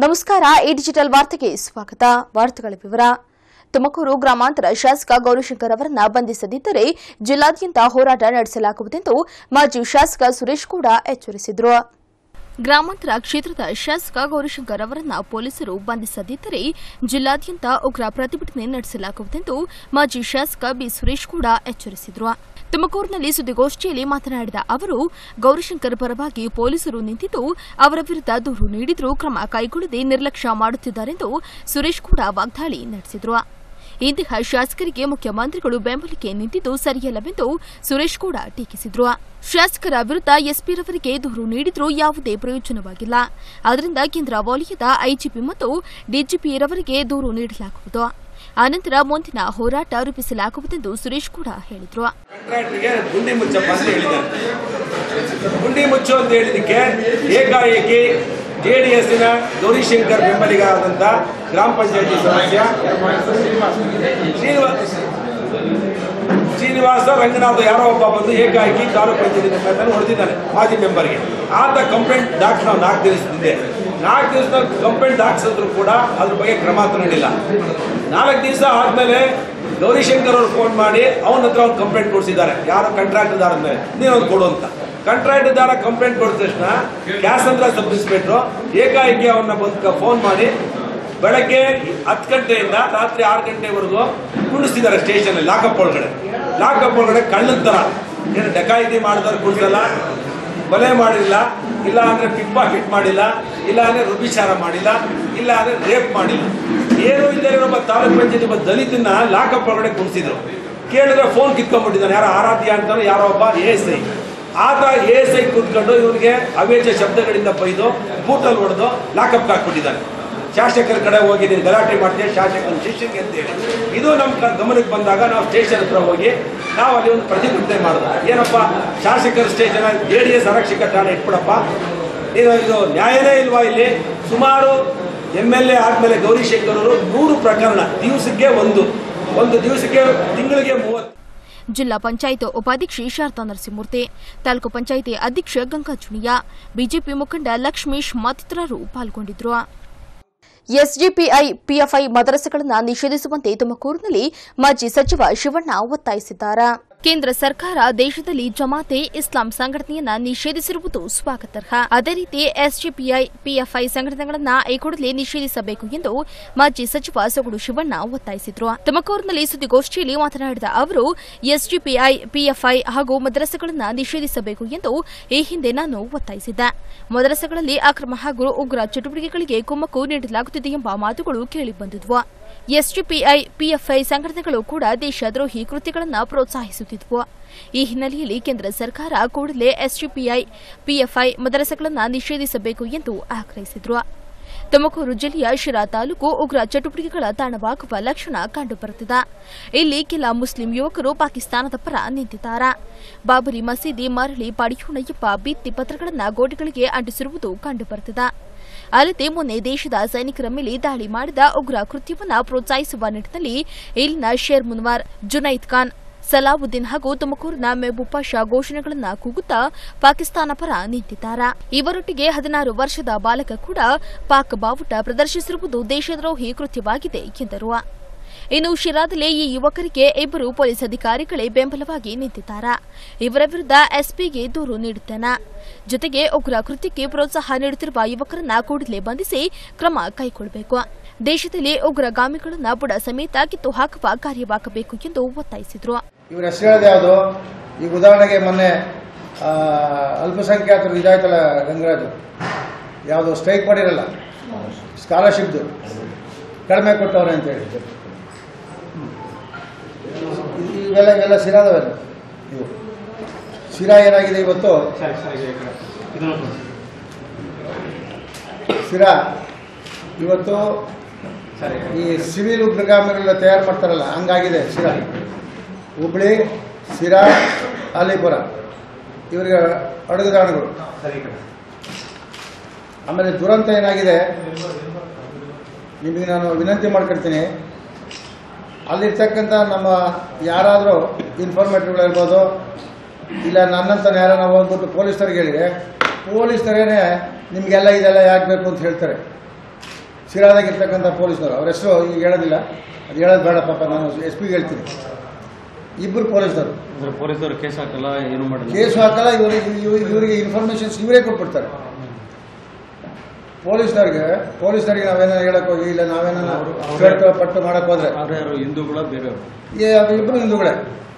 ನಮಸ್ಕಾರ ಈ ಡಿಜಿಟಲ್ ವಾರ್ತೆಗೆ ಸ್ವಾಗತ ವಾರ್ತೆಗಳ ವಿವರ ತುಮಕೂರು ಗ್ರಾಮಾಂತರ ಶಾಸಕ ಗೌರಿಶಂಕರ್ ಅವರನ್ನ ಬಂಧಿಸದಿದ್ದರೆ ಜಿಲ್ಲಾದ್ಯಂತ ಹೋರಾಟ ನಡೆಸಲಾಗುವುದೆಂದು ಮಾಜಿ ಶಾಸಕ ಸುರೇಶ್ ಕೂಡ ಎಚ್ಚರಿಸಿದರು ಗ್ರಾಮಾಂತರ ಕ್ಷೇತ್ರದ ಶಾಸಕ ಗೌರಿಶಂಕರ್ ಅವರನ್ನ ಪೊಲೀಸರು ಬಂಧಿಸದಿದ್ದರೆ ಜಿಲ್ಲಾದ್ಯಂತ ಉಗ್ರ ಪ್ರತಿಭಟನೆ ನಡೆಸಲಾಗುವುದೆಂದು ಮಾಜಿ ಶಾಸಕ ಬಿ ಸುರೇಶ್ ಕೂಡ ಎಚ್ಚರಿಸಿದರು ತುಮಕೂರಿನಲ್ಲಿ ಸುದ್ದಿಗೋಷ್ಠಿಯಲ್ಲಿ ಮಾತನಾಡಿದ ಅವರು ಗೌರಿಶಂಕರ್ ಪರವಾಗಿ ಪೊಲೀಸರು ನಿಂತಿದ್ದು ಅವರ ವಿರುದ್ಧ ದೂರು ನೀಡಿದರೂ ಕ್ರಮ ಕೈಗೊಳ್ಳದೆ ನಿರ್ಲಕ್ಷ್ಯ ಮಾಡುತ್ತಿದ್ದಾರೆಂದು ಸುರೇಶ್ ಕೂಡ ವಾಗ್ದಾಳಿ ನಡೆಸಿದರು ಇಂತಹ ಶಾಸಕರಿಗೆ ಮುಖ್ಯಮಂತ್ರಿಗಳು ಬೆಂಬಲಿಕೆ ನಿಂತಿದ್ದು ಸರಿಯಲ್ಲವೆಂದು ಸುರೇಶ್ ಕೂಡ ಟೀಕಿಸಿದರು ಶಾಸಕರ ವಿರುದ್ಧ ಎಸ್ಪಿರವರಿಗೆ ದೂರು ನೀಡಿದ್ರೂ ಯಾವುದೇ ಪ್ರಯೋಜನವಾಗಿಲ್ಲ ಆದ್ದರಿಂದ ಕೇಂದ್ರ ವಲಯದ ಐಜಿಪಿ ಮತ್ತು ಡಿಜಿಪಿರವರಿಗೆ ದೂರು ನೀಡಲಾಗುವುದು ಅನಂತರ ಮುಂದಿನ ಹೋರಾಟ ರೂಪಿಸಲಾಗುವುದೆಂದು ಸುರೇಶ್ ಕೂಡ ಹೇಳಿದರು ಕಾಂಟ್ರಾಕ್ಟರ್ಗೆ ಗುಂಡಿ ಮುಚ್ಚಪ್ಪ ಅಂತ ಹೇಳಿದ್ದಾರೆ ಗುಂಡಿ ಮುಚ್ಚು ಅಂತ ಹೇಳಿದಕ್ಕೆ ಏಕಾಏಕಿ ಜೆ ಡಿ ಎಸ್ಸಿನ ಗೌರಿಶಂಕರ್ ಬೆಂಬಲಿಗರಾದಂಥ ಗ್ರಾಮ ಪಂಚಾಯತಿ ಸದಸ್ಯ ಶ್ರೀನಿವಾಸ ಶ್ರೀನಿವಾಸ ರಂಗನಾಥ ಯಾರೋ ಒಬ್ಬ ಬಂದು ಏಕಾಏಕಿ ತಾಲೂಕು ಪಂಚಾಯತಿ ಮೆಂಬರ್ನ ಹೊಡೆದಿದ್ದಾನೆ ಮಾಜಿ ಮೆಂಬರ್ಗೆ ಆತ ಕಂಪ್ಲೇಂಟ್ ದಾಖಲು ನಾವು ನಾಲ್ಕು ದಿವಸದಿಂದ ನಾಲ್ಕು ದಿವಸದ ಕಂಪ್ಲೇಂಟ್ ದಾಖಲಿಸಿದ್ರು ಕೂಡ ಅದ್ರ ಬಗ್ಗೆ ಕ್ರಮ ತಗೊಂಡಿಲ್ಲ ನಾಲ್ಕು ದಿವಸ ಆದಮೇಲೆ ಗೌರಿಶಂಕರ್ ಅವರು ಫೋನ್ ಮಾಡಿ ಅವನ ಹತ್ರ ಒಂದು ಕಂಪ್ಲೇಂಟ್ ಕೊಡಿಸಿದ್ದಾರೆ ಯಾರು ಕಾಂಟ್ರಾಕ್ಟರ್ದಾರ ಮೇಲೆ ನೀನೊಂದು ಕೊಡು ಅಂತ ಕಾಂಟ್ರಾಕ್ಟರ್ದಾರ ಕಂಪ್ಲೇಂಟ್ ಕೊಡಿದ ತಕ್ಷಣ ಕ್ಯಾಸಂದ್ರ ಸಬ್ ಇನ್ಸ್ಪೆಕ್ಟ್ರು ಏಕಾಏಕಿ ಅವನ್ನ ಬಂದು ಫೋನ್ ಮಾಡಿ ಬೆಳಗ್ಗೆ ಹತ್ತು ಗಂಟೆಯಿಂದ ರಾತ್ರಿ ಆರು ಗಂಟೆವರೆಗೂ ಕುಂಡಿಸ್ತಿದ್ದಾರೆ ಸ್ಟೇಷನ್ ಲಾಕಪ್ ಒಳಗಡೆ ಲಾಕಪ್ ಒಳಗಡೆ ಕಳ್ಳದ ಥರ ಏನು ಡಕಾಯಿತಿ ಮಾಡಿದವ್ರು ಕುಡಿಸಲ್ಲ ಕೊಲೆ ಮಾಡಿಲ್ಲ ಇಲ್ಲ ಅಂದ್ರೆ ಪಿಕ್ ಪಾಕೆಟ್ ಮಾಡಿಲ್ಲ ಇಲ್ಲ ಅಂದ್ರೆ ರುಬಿಚಾರ ಮಾಡಿಲ್ಲ ಇಲ್ಲ ಅಂದ್ರೆ ರೇಪ್ ಮಾಡಿಲ್ಲ ಏನೂ ಇಲ್ಲದೆ ಒಬ್ಬ ತಾಲೂಕ್ ಪಂಚಾಯತ್ ಒಬ್ಬ ದಲಿತನ ಲಾಕಪ್ ಒಳಗಡೆ ಕುಣಿಸಿದ್ರು ಕೇಳಿದ್ರೆ ಫೋನ್ ಕಿತ್ಕೊಂಡ್ಬಿಟ್ಟಿದ್ದಾನೆ ಯಾರೋ ಆರಾಧ್ಯ ಅಂತಾನೆ ಯಾರೋ ಒಬ್ಬ ಎ ಎಸ್ ಐ ಆತ ಎ ಎಸ್ ಐ ಕೂತ್ಕೊಂಡು ಇವನಿಗೆ ಅವೇಜ ಶಬ್ದಗಳಿಂದ ಬೈದು ಬೂಟಲ್ಲಿ ಹೊಡೆದು ಲಾಕಪ್ ಹಾಕ್ಬಿಟ್ಟಿದ್ದಾನೆ ಶಾಸಕರ ಕಡೆ ಹೋಗಿ ನೀನು ಗಲಾಟೆ ಮಾಡ್ತೀಯ ಶಾಸಕನ ಶಿಷ್ಯನಿಗೆ ಅಂತೇಳಿ ಇದು ನಮ್ಮ ಕ- ಗಮನಕ್ಕೆ ಬಂದಾಗ ನಾವು ಸ್ಟೇಷನ್ ಹತ್ರ ಹೋಗಿ ನಾವು ಅಲ್ಲಿ ಒಂದು ಪ್ರತಿಭಟನೆ ಮಾಡಿದ ಏನಪ್ಪ ಶಾಸಕರ ಸ್ಟೇಷನ್ ಜೆ ಡಿ ಎಸ್ ಆರಕ್ಷಕ ಠಾಣೆ ಇಟ್ಬಿಡಪ್ಪ ನೀನು ಇದು ನ್ಯಾಯನೇ ಇಲ್ವಾ ಇಲ್ಲಿ ಸುಮಾರು ಎಮ್ ಎಲ್ ಎ ಆದಮೇಲೆ ಗೌರಿಶಂಕರ್ ಅವರು ನೂರು ಪ್ರಕರಣ ದಿವಸಕ್ಕೆ ಒಂದು ಒಂದು ದಿವಸಕ್ಕೆ ತಿಂಗಳಿಗೆ ಮೂವತ್ತು ಜಿಲ್ಲಾ ಪಂಚಾಯತ್ ಉಪಾಧ್ಯಕ್ಷೆ ಶಾರದಾ ನರಸಿಂಹಮೂರ್ತಿ ತಾಲೂಕು ಪಂಚಾಯಿತಿ ಅಧ್ಯಕ್ಷ ಗಂಗಾಚುಣಿಯ ಬಿಜೆಪಿ ಮುಖಂಡ ಲಕ್ಷ್ಮೀಶ್ ಮತ್ತಿತರರು ಪಾಲ್ಗೊಂಡಿದ್ದರು ಎಸ್ಡಿಪಿಐ ಪಿಎಫ್ಐ ಮದರಸೆಗಳನ್ನು ನಿಷೇಧಿಸುವಂತೆ ತುಮಕೂರಿನಲ್ಲಿ ಮಾಜಿ ಸಚಿವ ಶಿವಣ್ಣ ಒತ್ತಾಯಿಸಿದ್ದಾರೆ ಕೇಂದ್ರ ಸರ್ಕಾರ ದೇಶದಲ್ಲಿ ಜಮಾತೆ ಇಸ್ಲಾಂ ಸಂಘಟನೆಯನ್ನ ನಿಷೇಧಿಸಿರುವುದು ಸ್ವಾಗತಾರ್ಹ ಅದೇ ರೀತಿ ಎಸ್ಡಿಪಿಐ ಪಿಎಫ್ಐ ಸಂಘಟನೆಗಳನ್ನ ಈ ಕೂಡಲೇ ನಿಷೇಧಿಸಬೇಕು ಎಂದು ಮಾಜಿ ಸಚಿವ ಸೊಗಡು ಶಿವಣ್ಣ ಒತ್ತಾಯಿಸಿದ್ರು ತುಮಕೂರಿನಲ್ಲಿ ಸುದ್ದಿಗೋಷ್ಠಿಯಲ್ಲಿ ಮಾತನಾಡಿದ ಅವರು ಎಸ್ಡಿಪಿಐ ಪಿಎಫ್ಐ ಹಾಗೂ ಮದ್ರಸೆಗಳನ್ನ ನಿಷೇಧಿಸಬೇಕು ಎಂದು ಈ ಹಿಂದೆ ನಾನು ಒತ್ತಾಯಿಸಿದ್ದೆ ಮದ್ರಸೆಗಳಲ್ಲಿ ಅಕ್ರಮ ಹಾಗೂ ಉಗ್ರ ಚಟುವಟಿಕೆಗಳಿಗೆ ಕುಮ್ಮಕ್ಕು ನೀಡಲಾಗುತ್ತಿದೆ ಎಂಬ ಮಾತುಗಳು ಕೇಳಿಬಂದಿದ್ವು ಎಸ್ಡಿಪಿಐ ಪಿಎಫ್ಐ ಸಂಘಟನೆಗಳು ಕೂಡ ದೇಶದ್ರೋಹಿ ಕೃತ್ಯಗಳನ್ನು ಪ್ರೋತ್ಸಾಹಿಸುತ್ತಿದ್ವು ಈ ಹಿನ್ನೆಲೆಯಲ್ಲಿ ಕೇಂದ್ರ ಸರ್ಕಾರ ಕೂಡಲೇ ಎಸ್ಡಿಪಿಐ ಪಿಎಫ್ಐ ಮದರಸೆಗಳನ್ನು ನಿಷೇಧಿಸಬೇಕು ಎಂದು ಆಗ್ರಹಿಸಿದ್ರು ತುಮಕೂರು ಜಿಲ್ಲೆಯ ಶಿರಾ ತಾಲೂಕು ಉಗ್ರ ಚಟುವಟಿಕೆಗಳ ತಾಣವಾಗುವ ಲಕ್ಷಣ ಕಂಡುಬರುತ್ತಿದೆ ಇಲ್ಲಿ ಕೆಲ ಮುಸ್ಲಿಂ ಯುವಕರು ಪಾಕಿಸ್ತಾನದ ಪರ ನಿಂತಿದ್ದಾರೆ ಬಾಬರಿ ಮಸೀದಿ ಮರಳಿ ಪಡೆಯೋಣ ಎಂಬ ಭಿತ್ತಿ ಪತ್ರಗಳನ್ನು ಗೋಡೆಗಳಿಗೆ ಅಂಟಿಸಿರುವುದು ಕಂಡುಬರುತ್ತಿದೆ ಅಲ್ಲದೆ ಮೊನ್ನೆ ದೇಶದ ಸೈನಿಕರ ಮೇಲೆ ದಾಳಿ ಮಾಡಿದ ಉಗ್ರ ಕೃತ್ಯವನ್ನ ಪ್ರೋತ್ಸಾಹಿಸುವ ನಿಟ್ಟಿನಲ್ಲಿ ಇಲ್ಲಿನ ಶೇರ್ ಮುನ್ವಾರ್ ಜುನೈದ್ ಖಾನ್ ಸಲಾವುದ್ದೀನ್ ಹಾಗೂ ತುಮಕೂರಿನ ಮೆಹಬೂಬ್ ಪಾಷಾ ಘೋಷಣೆಗಳನ್ನ ಕೂಗುತ್ತಾ ಪಾಕಿಸ್ತಾನ ಪರ ನಿಂತಿದ್ದಾರೆ ಇವರೊಟ್ಟಿಗೆ ಹದಿನಾರು ವರ್ಷದ ಬಾಲಕ ಕೂಡ ಪಾಕ್ ಬಾವುಟ ಪ್ರದರ್ಶಿಸಿರುವುದು ದೇಶದ್ರೋಹಿ ಕೃತ್ಯವಾಗಿದೆ ಎಂದರು ಇನ್ನು ಶಿರಾದಲ್ಲಿ ಈ ಯುವಕರಿಗೆ ಇಬ್ಬರು ಪೊಲೀಸ್ ಅಧಿಕಾರಿಗಳೇ ಬೆಂಬಲವಾಗಿ ನಿಂತಿದ್ದಾರೆ ಇವರ ವಿರುದ್ಧ ಎಸ್ಪಿಗೆ ದೂರು ನೀಡುತ್ತೇನೆ ಜೊತೆಗೆ ಉಗ್ರ ಕೃತ್ಯಕ್ಕೆ ಪ್ರೋತ್ಸಾಹ ನೀಡುತ್ತಿರುವ ಯುವಕರನ್ನ ಕೂಡಲೇ ಬಂಧಿಸಿ ಕ್ರಮ ಕೈಗೊಳ್ಳಬೇಕು ದೇಶದಲ್ಲಿ ಉಗ್ರಗಾಮಿಗಳನ್ನ ಬುಡ ಸಮೇತ ಕಿತ್ತು ಹಾಕುವ ಕಾರ್ಯವಾಗಬೇಕು ಎಂದು ಒತ್ತಾಯಿಸಿದರು ಇವ್ರ ಹೆಸರು ಹೇಳೋದು ಯಾವುದು ಈಗ ಉದಾಹರಣೆಗೆ ಮೊನ್ನೆ ಆ, ಅಲ್ಪಸಂಖ್ಯಾತರು ಇದಾಯ್ತಲ್ಲ ಗಂಗರಾಜು ಯಾವುದು ಸ್ಟ್ರೈಕ್ ಮಾಡಿರಲ್ಲ ಸ್ಕಾಲರ್ಶಿಪ್ದು ಕಡಿಮೆ ಕೊಟ್ಟವ್ರೆ ಅಂತೇಳಿ ಇವೆಲ್ಲ ಇವೆಲ್ಲ ಸಿರಾದವೆಲ್ಲ ಇವು ಸಿರಾ ಏನಾಗಿದೆ ಇವತ್ತು ಸಿರಾ ಇವತ್ತು ಈ ಸಿವಿಲ್ ಉಗ್ರಗಾಮಿಗಳನ್ನ ತಯಾರು ಮಾಡ್ತಾರಲ್ಲ ಹಂಗಾಗಿದೆ ಸಿರಾ ಹುಬ್ಳಿ ಸಿರಾ ಅಲಿಪುರ ಇವರಿಗೆ ಅಡುಗೆದಾಣಗಳು ಆಮೇಲೆ ದುರಂತ ಏನಾಗಿದೆ ನಿಮಗೆ ನಾನು ವಿನಂತಿ ಮಾಡ್ಕೊಳ್ತೀನಿ ಅಲ್ಲಿರ್ತಕ್ಕಂಥ ನಮ್ಮ ಯಾರಾದರೂ ಇನ್ಫಾರ್ಮೇಟಿವ್ಗಳಿರ್ಬೋದು ಇಲ್ಲ ನನ್ನಂತ ಯಾರನ್ನ ಹೋಗ್ಬಿಟ್ಟು ಪೊಲೀಸರಿಗೆ ಹೇಳಿದ್ರೆ ಪೊಲೀಸರೇನೆ ನಿಮಗೆಲ್ಲ ಇದೆಲ್ಲ ಯಾಕೆ ಬೇಕು ಅಂತ ಹೇಳ್ತಾರೆ ಸಿರಾದಾಗಿರ್ತಕ್ಕಂಥ ಪೊಲೀಸ್ನವರು ಅವ್ರ ಹೆಸರು ಈಗ ಹೇಳೋದಿಲ್ಲ ಅದು ಹೇಳೋದು ಬೇಡ ಪಾಪ ನಾನು ಎಸ್ ಪಿಗೆ ಹೇಳ್ತೀನಿ ಇಬ್ಬರು ಪೊಲೀಸ್ನವರು ಅಂದ್ರೆ ಪೊಲೀಸರು ಕೇಸ್ ಹಾಕಲ್ಲ ಏನು ಮಾಡಲ್ಲ ಕೇಸು ಹಾಕಲ್ಲ ಇವರಿಗೆ ಇವ್ರಿಗೆ ಇವರಿಗೆ ಇನ್ಫಾರ್ಮೇಷನ್ಸ್ ಇವರೇ ಕೊಟ್ಬಿಡ್ತಾರೆ ಪೊಲೀಸ್ನವ್ರಿಗೆ ಪೊಲೀಸ್ನವ್ರಿಗೆ ನಾವೇನೋ ಹೇಳಕ್ ಹೋಗಿ ಇಲ್ಲ ನಾವೇನೋ ಕೇಳ್ಕೊ ಪಟ್ಟು ಮಾಡಕ್ ಹೋದ್ರೆ ಅವ್ರು ಯಾರು ಹಿಂದೂಗಳ ಬೇರೆಯವರು ಏ ಅದು ಇಬ್ರು ಹಿಂದೂಗಳೇ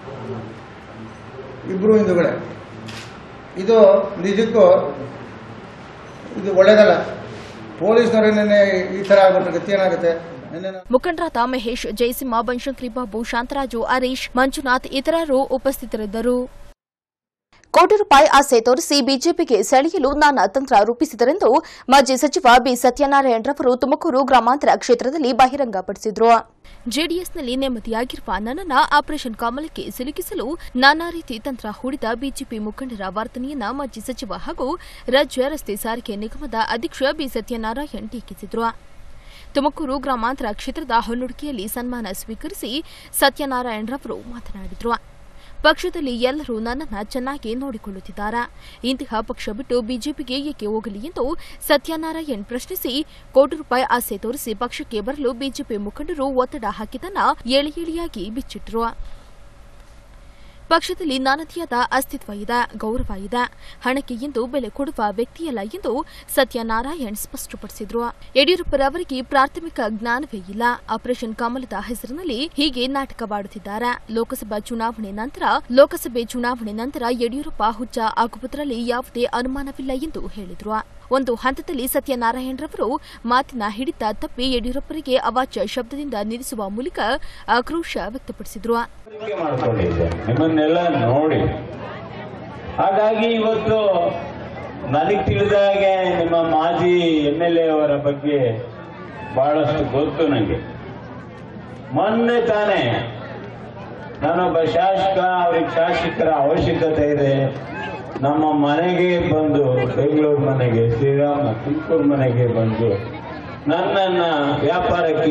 ಇಬ್ರು ಹಿಂದೂಗಳೇ ಇದು ನಿಜಕ್ಕೂ ಇದು ಒಳ್ಳೇದಲ್ಲ ಪೊಲೀಸ್ನವ್ರೇನೇ ಈ ಥರ ಆಗ್ಬಿಟ್ರೆ ಗತಿ ಏನಾಗುತ್ತೆ ನಿನ್ನೆ ನಾನು- ಮುಖಂಡರಾದ ಮಹೇಶ್ ಜಯಸಿಂಹ ಬನಶಂಕರಿ ಬಾಬು ಶಾಂತರಾಜು ಹರೀಶ್ ಮಂಜುನಾಥ್ ಇತರರು ಉಪಸ್ಥಿತರಿದ್ದರು ಕೋಟಿ ರೂಪಾಯಿ ಆಸೆ ತೋರಿಸಿ ಬಿಜೆಪಿಗೆ ಸೆಳೆಯಲು ನಾನಾ ತಂತ್ರ ರೂಪಿಸಿದರೆಂದು ಮಾಜಿ ಸಚಿವ ಬಿ ಸತ್ಯನಾರಾಯಣರವರು ತುಮಕೂರು ಗ್ರಾಮಾಂತರ ಕ್ಷೇತ್ರದಲ್ಲಿ ಬಹಿರಂಗಪಡಿಸಿದರು ಜೆಡಿಎಸ್ನಲ್ಲಿ ನೆಮ್ಮದಿಯಾಗಿರುವ ನನ್ನನ್ನ ಆಪರೇಷನ್ ಕಮಲಕ್ಕೆ ಸಿಲುಕಿಸಲು ನಾನಾ ರೀತಿ ತಂತ್ರ ಹೂಡಿದ ಬಿಜೆಪಿ ಮುಖಂಡರ ವರ್ತನೆಯನ್ನ ಮಾಜಿ ಸಚಿವ ಹಾಗೂ ರಾಜ್ಯ ರಸ್ತೆ ಸಾರಿಗೆ ನಿಗಮದ ಅಧ್ಯಕ್ಷ ಬಿ ಸತ್ಯನಾರಾಯಣ್ ಟೀಕಿಸಿದರು ತುಮಕೂರು ಗ್ರಾಮಾಂತರ ಕ್ಷೇತ್ರದ ಹೊನ್ನುಡಿಕೆಯಲ್ಲಿ ಸನ್ಮಾನ ಸ್ವೀಕರಿಸಿ ಸತ್ಯನಾರಾಯಣರವರು ಮಾತನಾಡಿದರು ಪಕ್ಷದಲ್ಲಿ ಎಲ್ಲರೂ ನನ್ನನ್ನು ಚೆನ್ನಾಗಿ ನೋಡಿಕೊಳ್ಳುತ್ತಿದ್ದಾರೆ ಇಂತಹ ಪಕ್ಷ ಬಿಟ್ಟು ಬಿಜೆಪಿಗೆ ಏಕೆ ಹೋಗಲಿ ಎಂದು ಸತ್ಯನಾರಾಯಣ್ ಪ್ರಶ್ನಿಸಿ ಕೋಟಿ ರೂಪಾಯಿ ಆಸೆ ತೋರಿಸಿ ಪಕ್ಷಕ್ಕೆ ಬರಲು ಬಿಜೆಪಿ ಮುಖಂಡರು ಒತ್ತಡ ಹಾಕಿದ್ದನ್ನ ಎಳೆ ಎಳೆಯಾಗಿ ಬಿಚ್ಚಿಟ್ಟರು ಪಕ್ಷದಲ್ಲಿ ನಾನದಿಯಾದ ಅಸ್ತಿತ್ವ ಇದೆ ಗೌರವ ಇದೆ ಹಣಕ್ಕೆ ಎಂದು ಬೆಲೆ ಕೊಡುವ ವ್ಯಕ್ತಿಯಲ್ಲ ಎಂದು ಸತ್ಯನಾರಾಯಣ್ ಸ್ಪಷ್ಟಪಡಿಸಿದರು ಯಡಿಯೂರಪ್ಪರವರಿಗೆ ಪ್ರಾಥಮಿಕ ಜ್ಞಾನವೇ ಇಲ್ಲ ಆಪರೇಷನ್ ಕಮಲದ ಹೆಸರಿನಲ್ಲಿ ಹೀಗೆ ನಾಟಕವಾಡುತ್ತಿದ್ದಾರೆ ಲೋಕಸಭಾ ಚುನಾವಣೆ ನಂತರ ಲೋಕಸಭೆ ಚುನಾವಣೆ ನಂತರ ಯಡಿಯೂರಪ್ಪ ಹುಚ್ಚ ಆಗುವುದರಲ್ಲಿ ಯಾವುದೇ ಅನುಮಾನವಿಲ್ಲ ಎಂದು ಹೇಳಿದರು ಒಂದು ಹಂತದಲ್ಲಿ ಸತ್ಯನಾರಾಯಣರವರು ಮಾತಿನ ಹಿಡಿತ ತಪ್ಪಿ ಯಡಿಯೂರಪ್ಪರಿಗೆ ಅವಾಚ್ಯ ಶಬ್ದದಿಂದ ನಿಲ್ಲಿಸುವ ಮೂಲಕ ಆಕ್ರೋಶ ವ್ಯಕ್ತಪಡಿಸಿದರು ಮನವರಿಕೆ ಮಾಡ್ಕೊಂಡಿದ್ದೆ ನಿಮ್ಮನ್ನೆಲ್ಲ ನೋಡಿ ಹಾಗಾಗಿ ಇವತ್ತು ನನಗೆ ತಿಳಿದಾಗೆ ನಿಮ್ಮ ಮಾಜಿ ಎಮ್ ಎಲ್ ಎ ಅವರ ಬಗ್ಗೆ ಬಹಳಷ್ಟು ಗೊತ್ತು ನನಗೆ ಮೊನ್ನೆ ತಾನೇ ನಾನೊಬ್ಬ ಶಾಸಕ ಅವ್ರಿಗೆ ಶಾಸಕರ ಅವಶ್ಯಕತೆ ಇದೆ ನಮ್ಮ ಮನೆಗೆ ಬಂದು ಬೆಂಗಳೂರು ಮನೆಗೆ ಶ್ರೀರಾಮ ತುಮಕೂರು ಮನೆಗೆ ಬಂದು ನನ್ನನ್ನ ವ್ಯಾಪಾರಕ್ಕೆ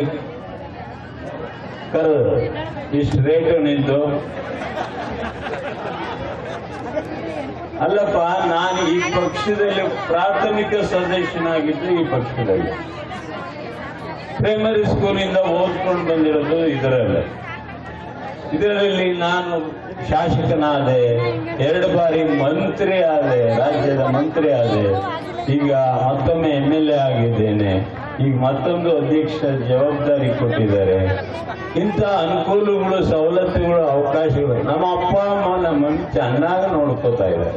ಕರೆದು ಇಷ್ಟು ರೇಟು ನಿಂತು ಅಲ್ಲಪ್ಪ ನಾನು ಈ ಪಕ್ಷದಲ್ಲಿ ಪ್ರಾಥಮಿಕ ಸದಸ್ಯನಾಗಿದ್ದು ಈ ಪಕ್ಷದಲ್ಲಿ ಪ್ರೈಮರಿ ಸ್ಕೂಲಿಂದ ಓದ್ಕೊಂಡು ಬಂದಿರೋದು ಇದರಲ್ಲೇ ಇದರಲ್ಲಿ ನಾನು ಶಾಸಕನಾದೆ ಎರಡು ಬಾರಿ ಮಂತ್ರಿ ಆದೆ ರಾಜ್ಯದ ಮಂತ್ರಿ ಆದೆ ಈಗ ಮತ್ತೊಮ್ಮೆ ಎಮ್ ಎಲ್ ಎ ಆಗಿದ್ದೇನೆ ಈಗ ಮತ್ತೊಂದು ಅಧ್ಯಕ್ಷ ಜವಾಬ್ದಾರಿ ಕೊಟ್ಟಿದ್ದಾರೆ ಇಂಥ ಅನುಕೂಲಗಳು ಸವಲತ್ತುಗಳು ಅವಕಾಶಗಳು ನಮ್ಮ ಅಪ್ಪ ಅಮ್ಮ ನಮ್ಮನ್ನು ಚೆನ್ನಾಗಿ ನೋಡ್ಕೋತಾ ಇದ್ದಾರೆ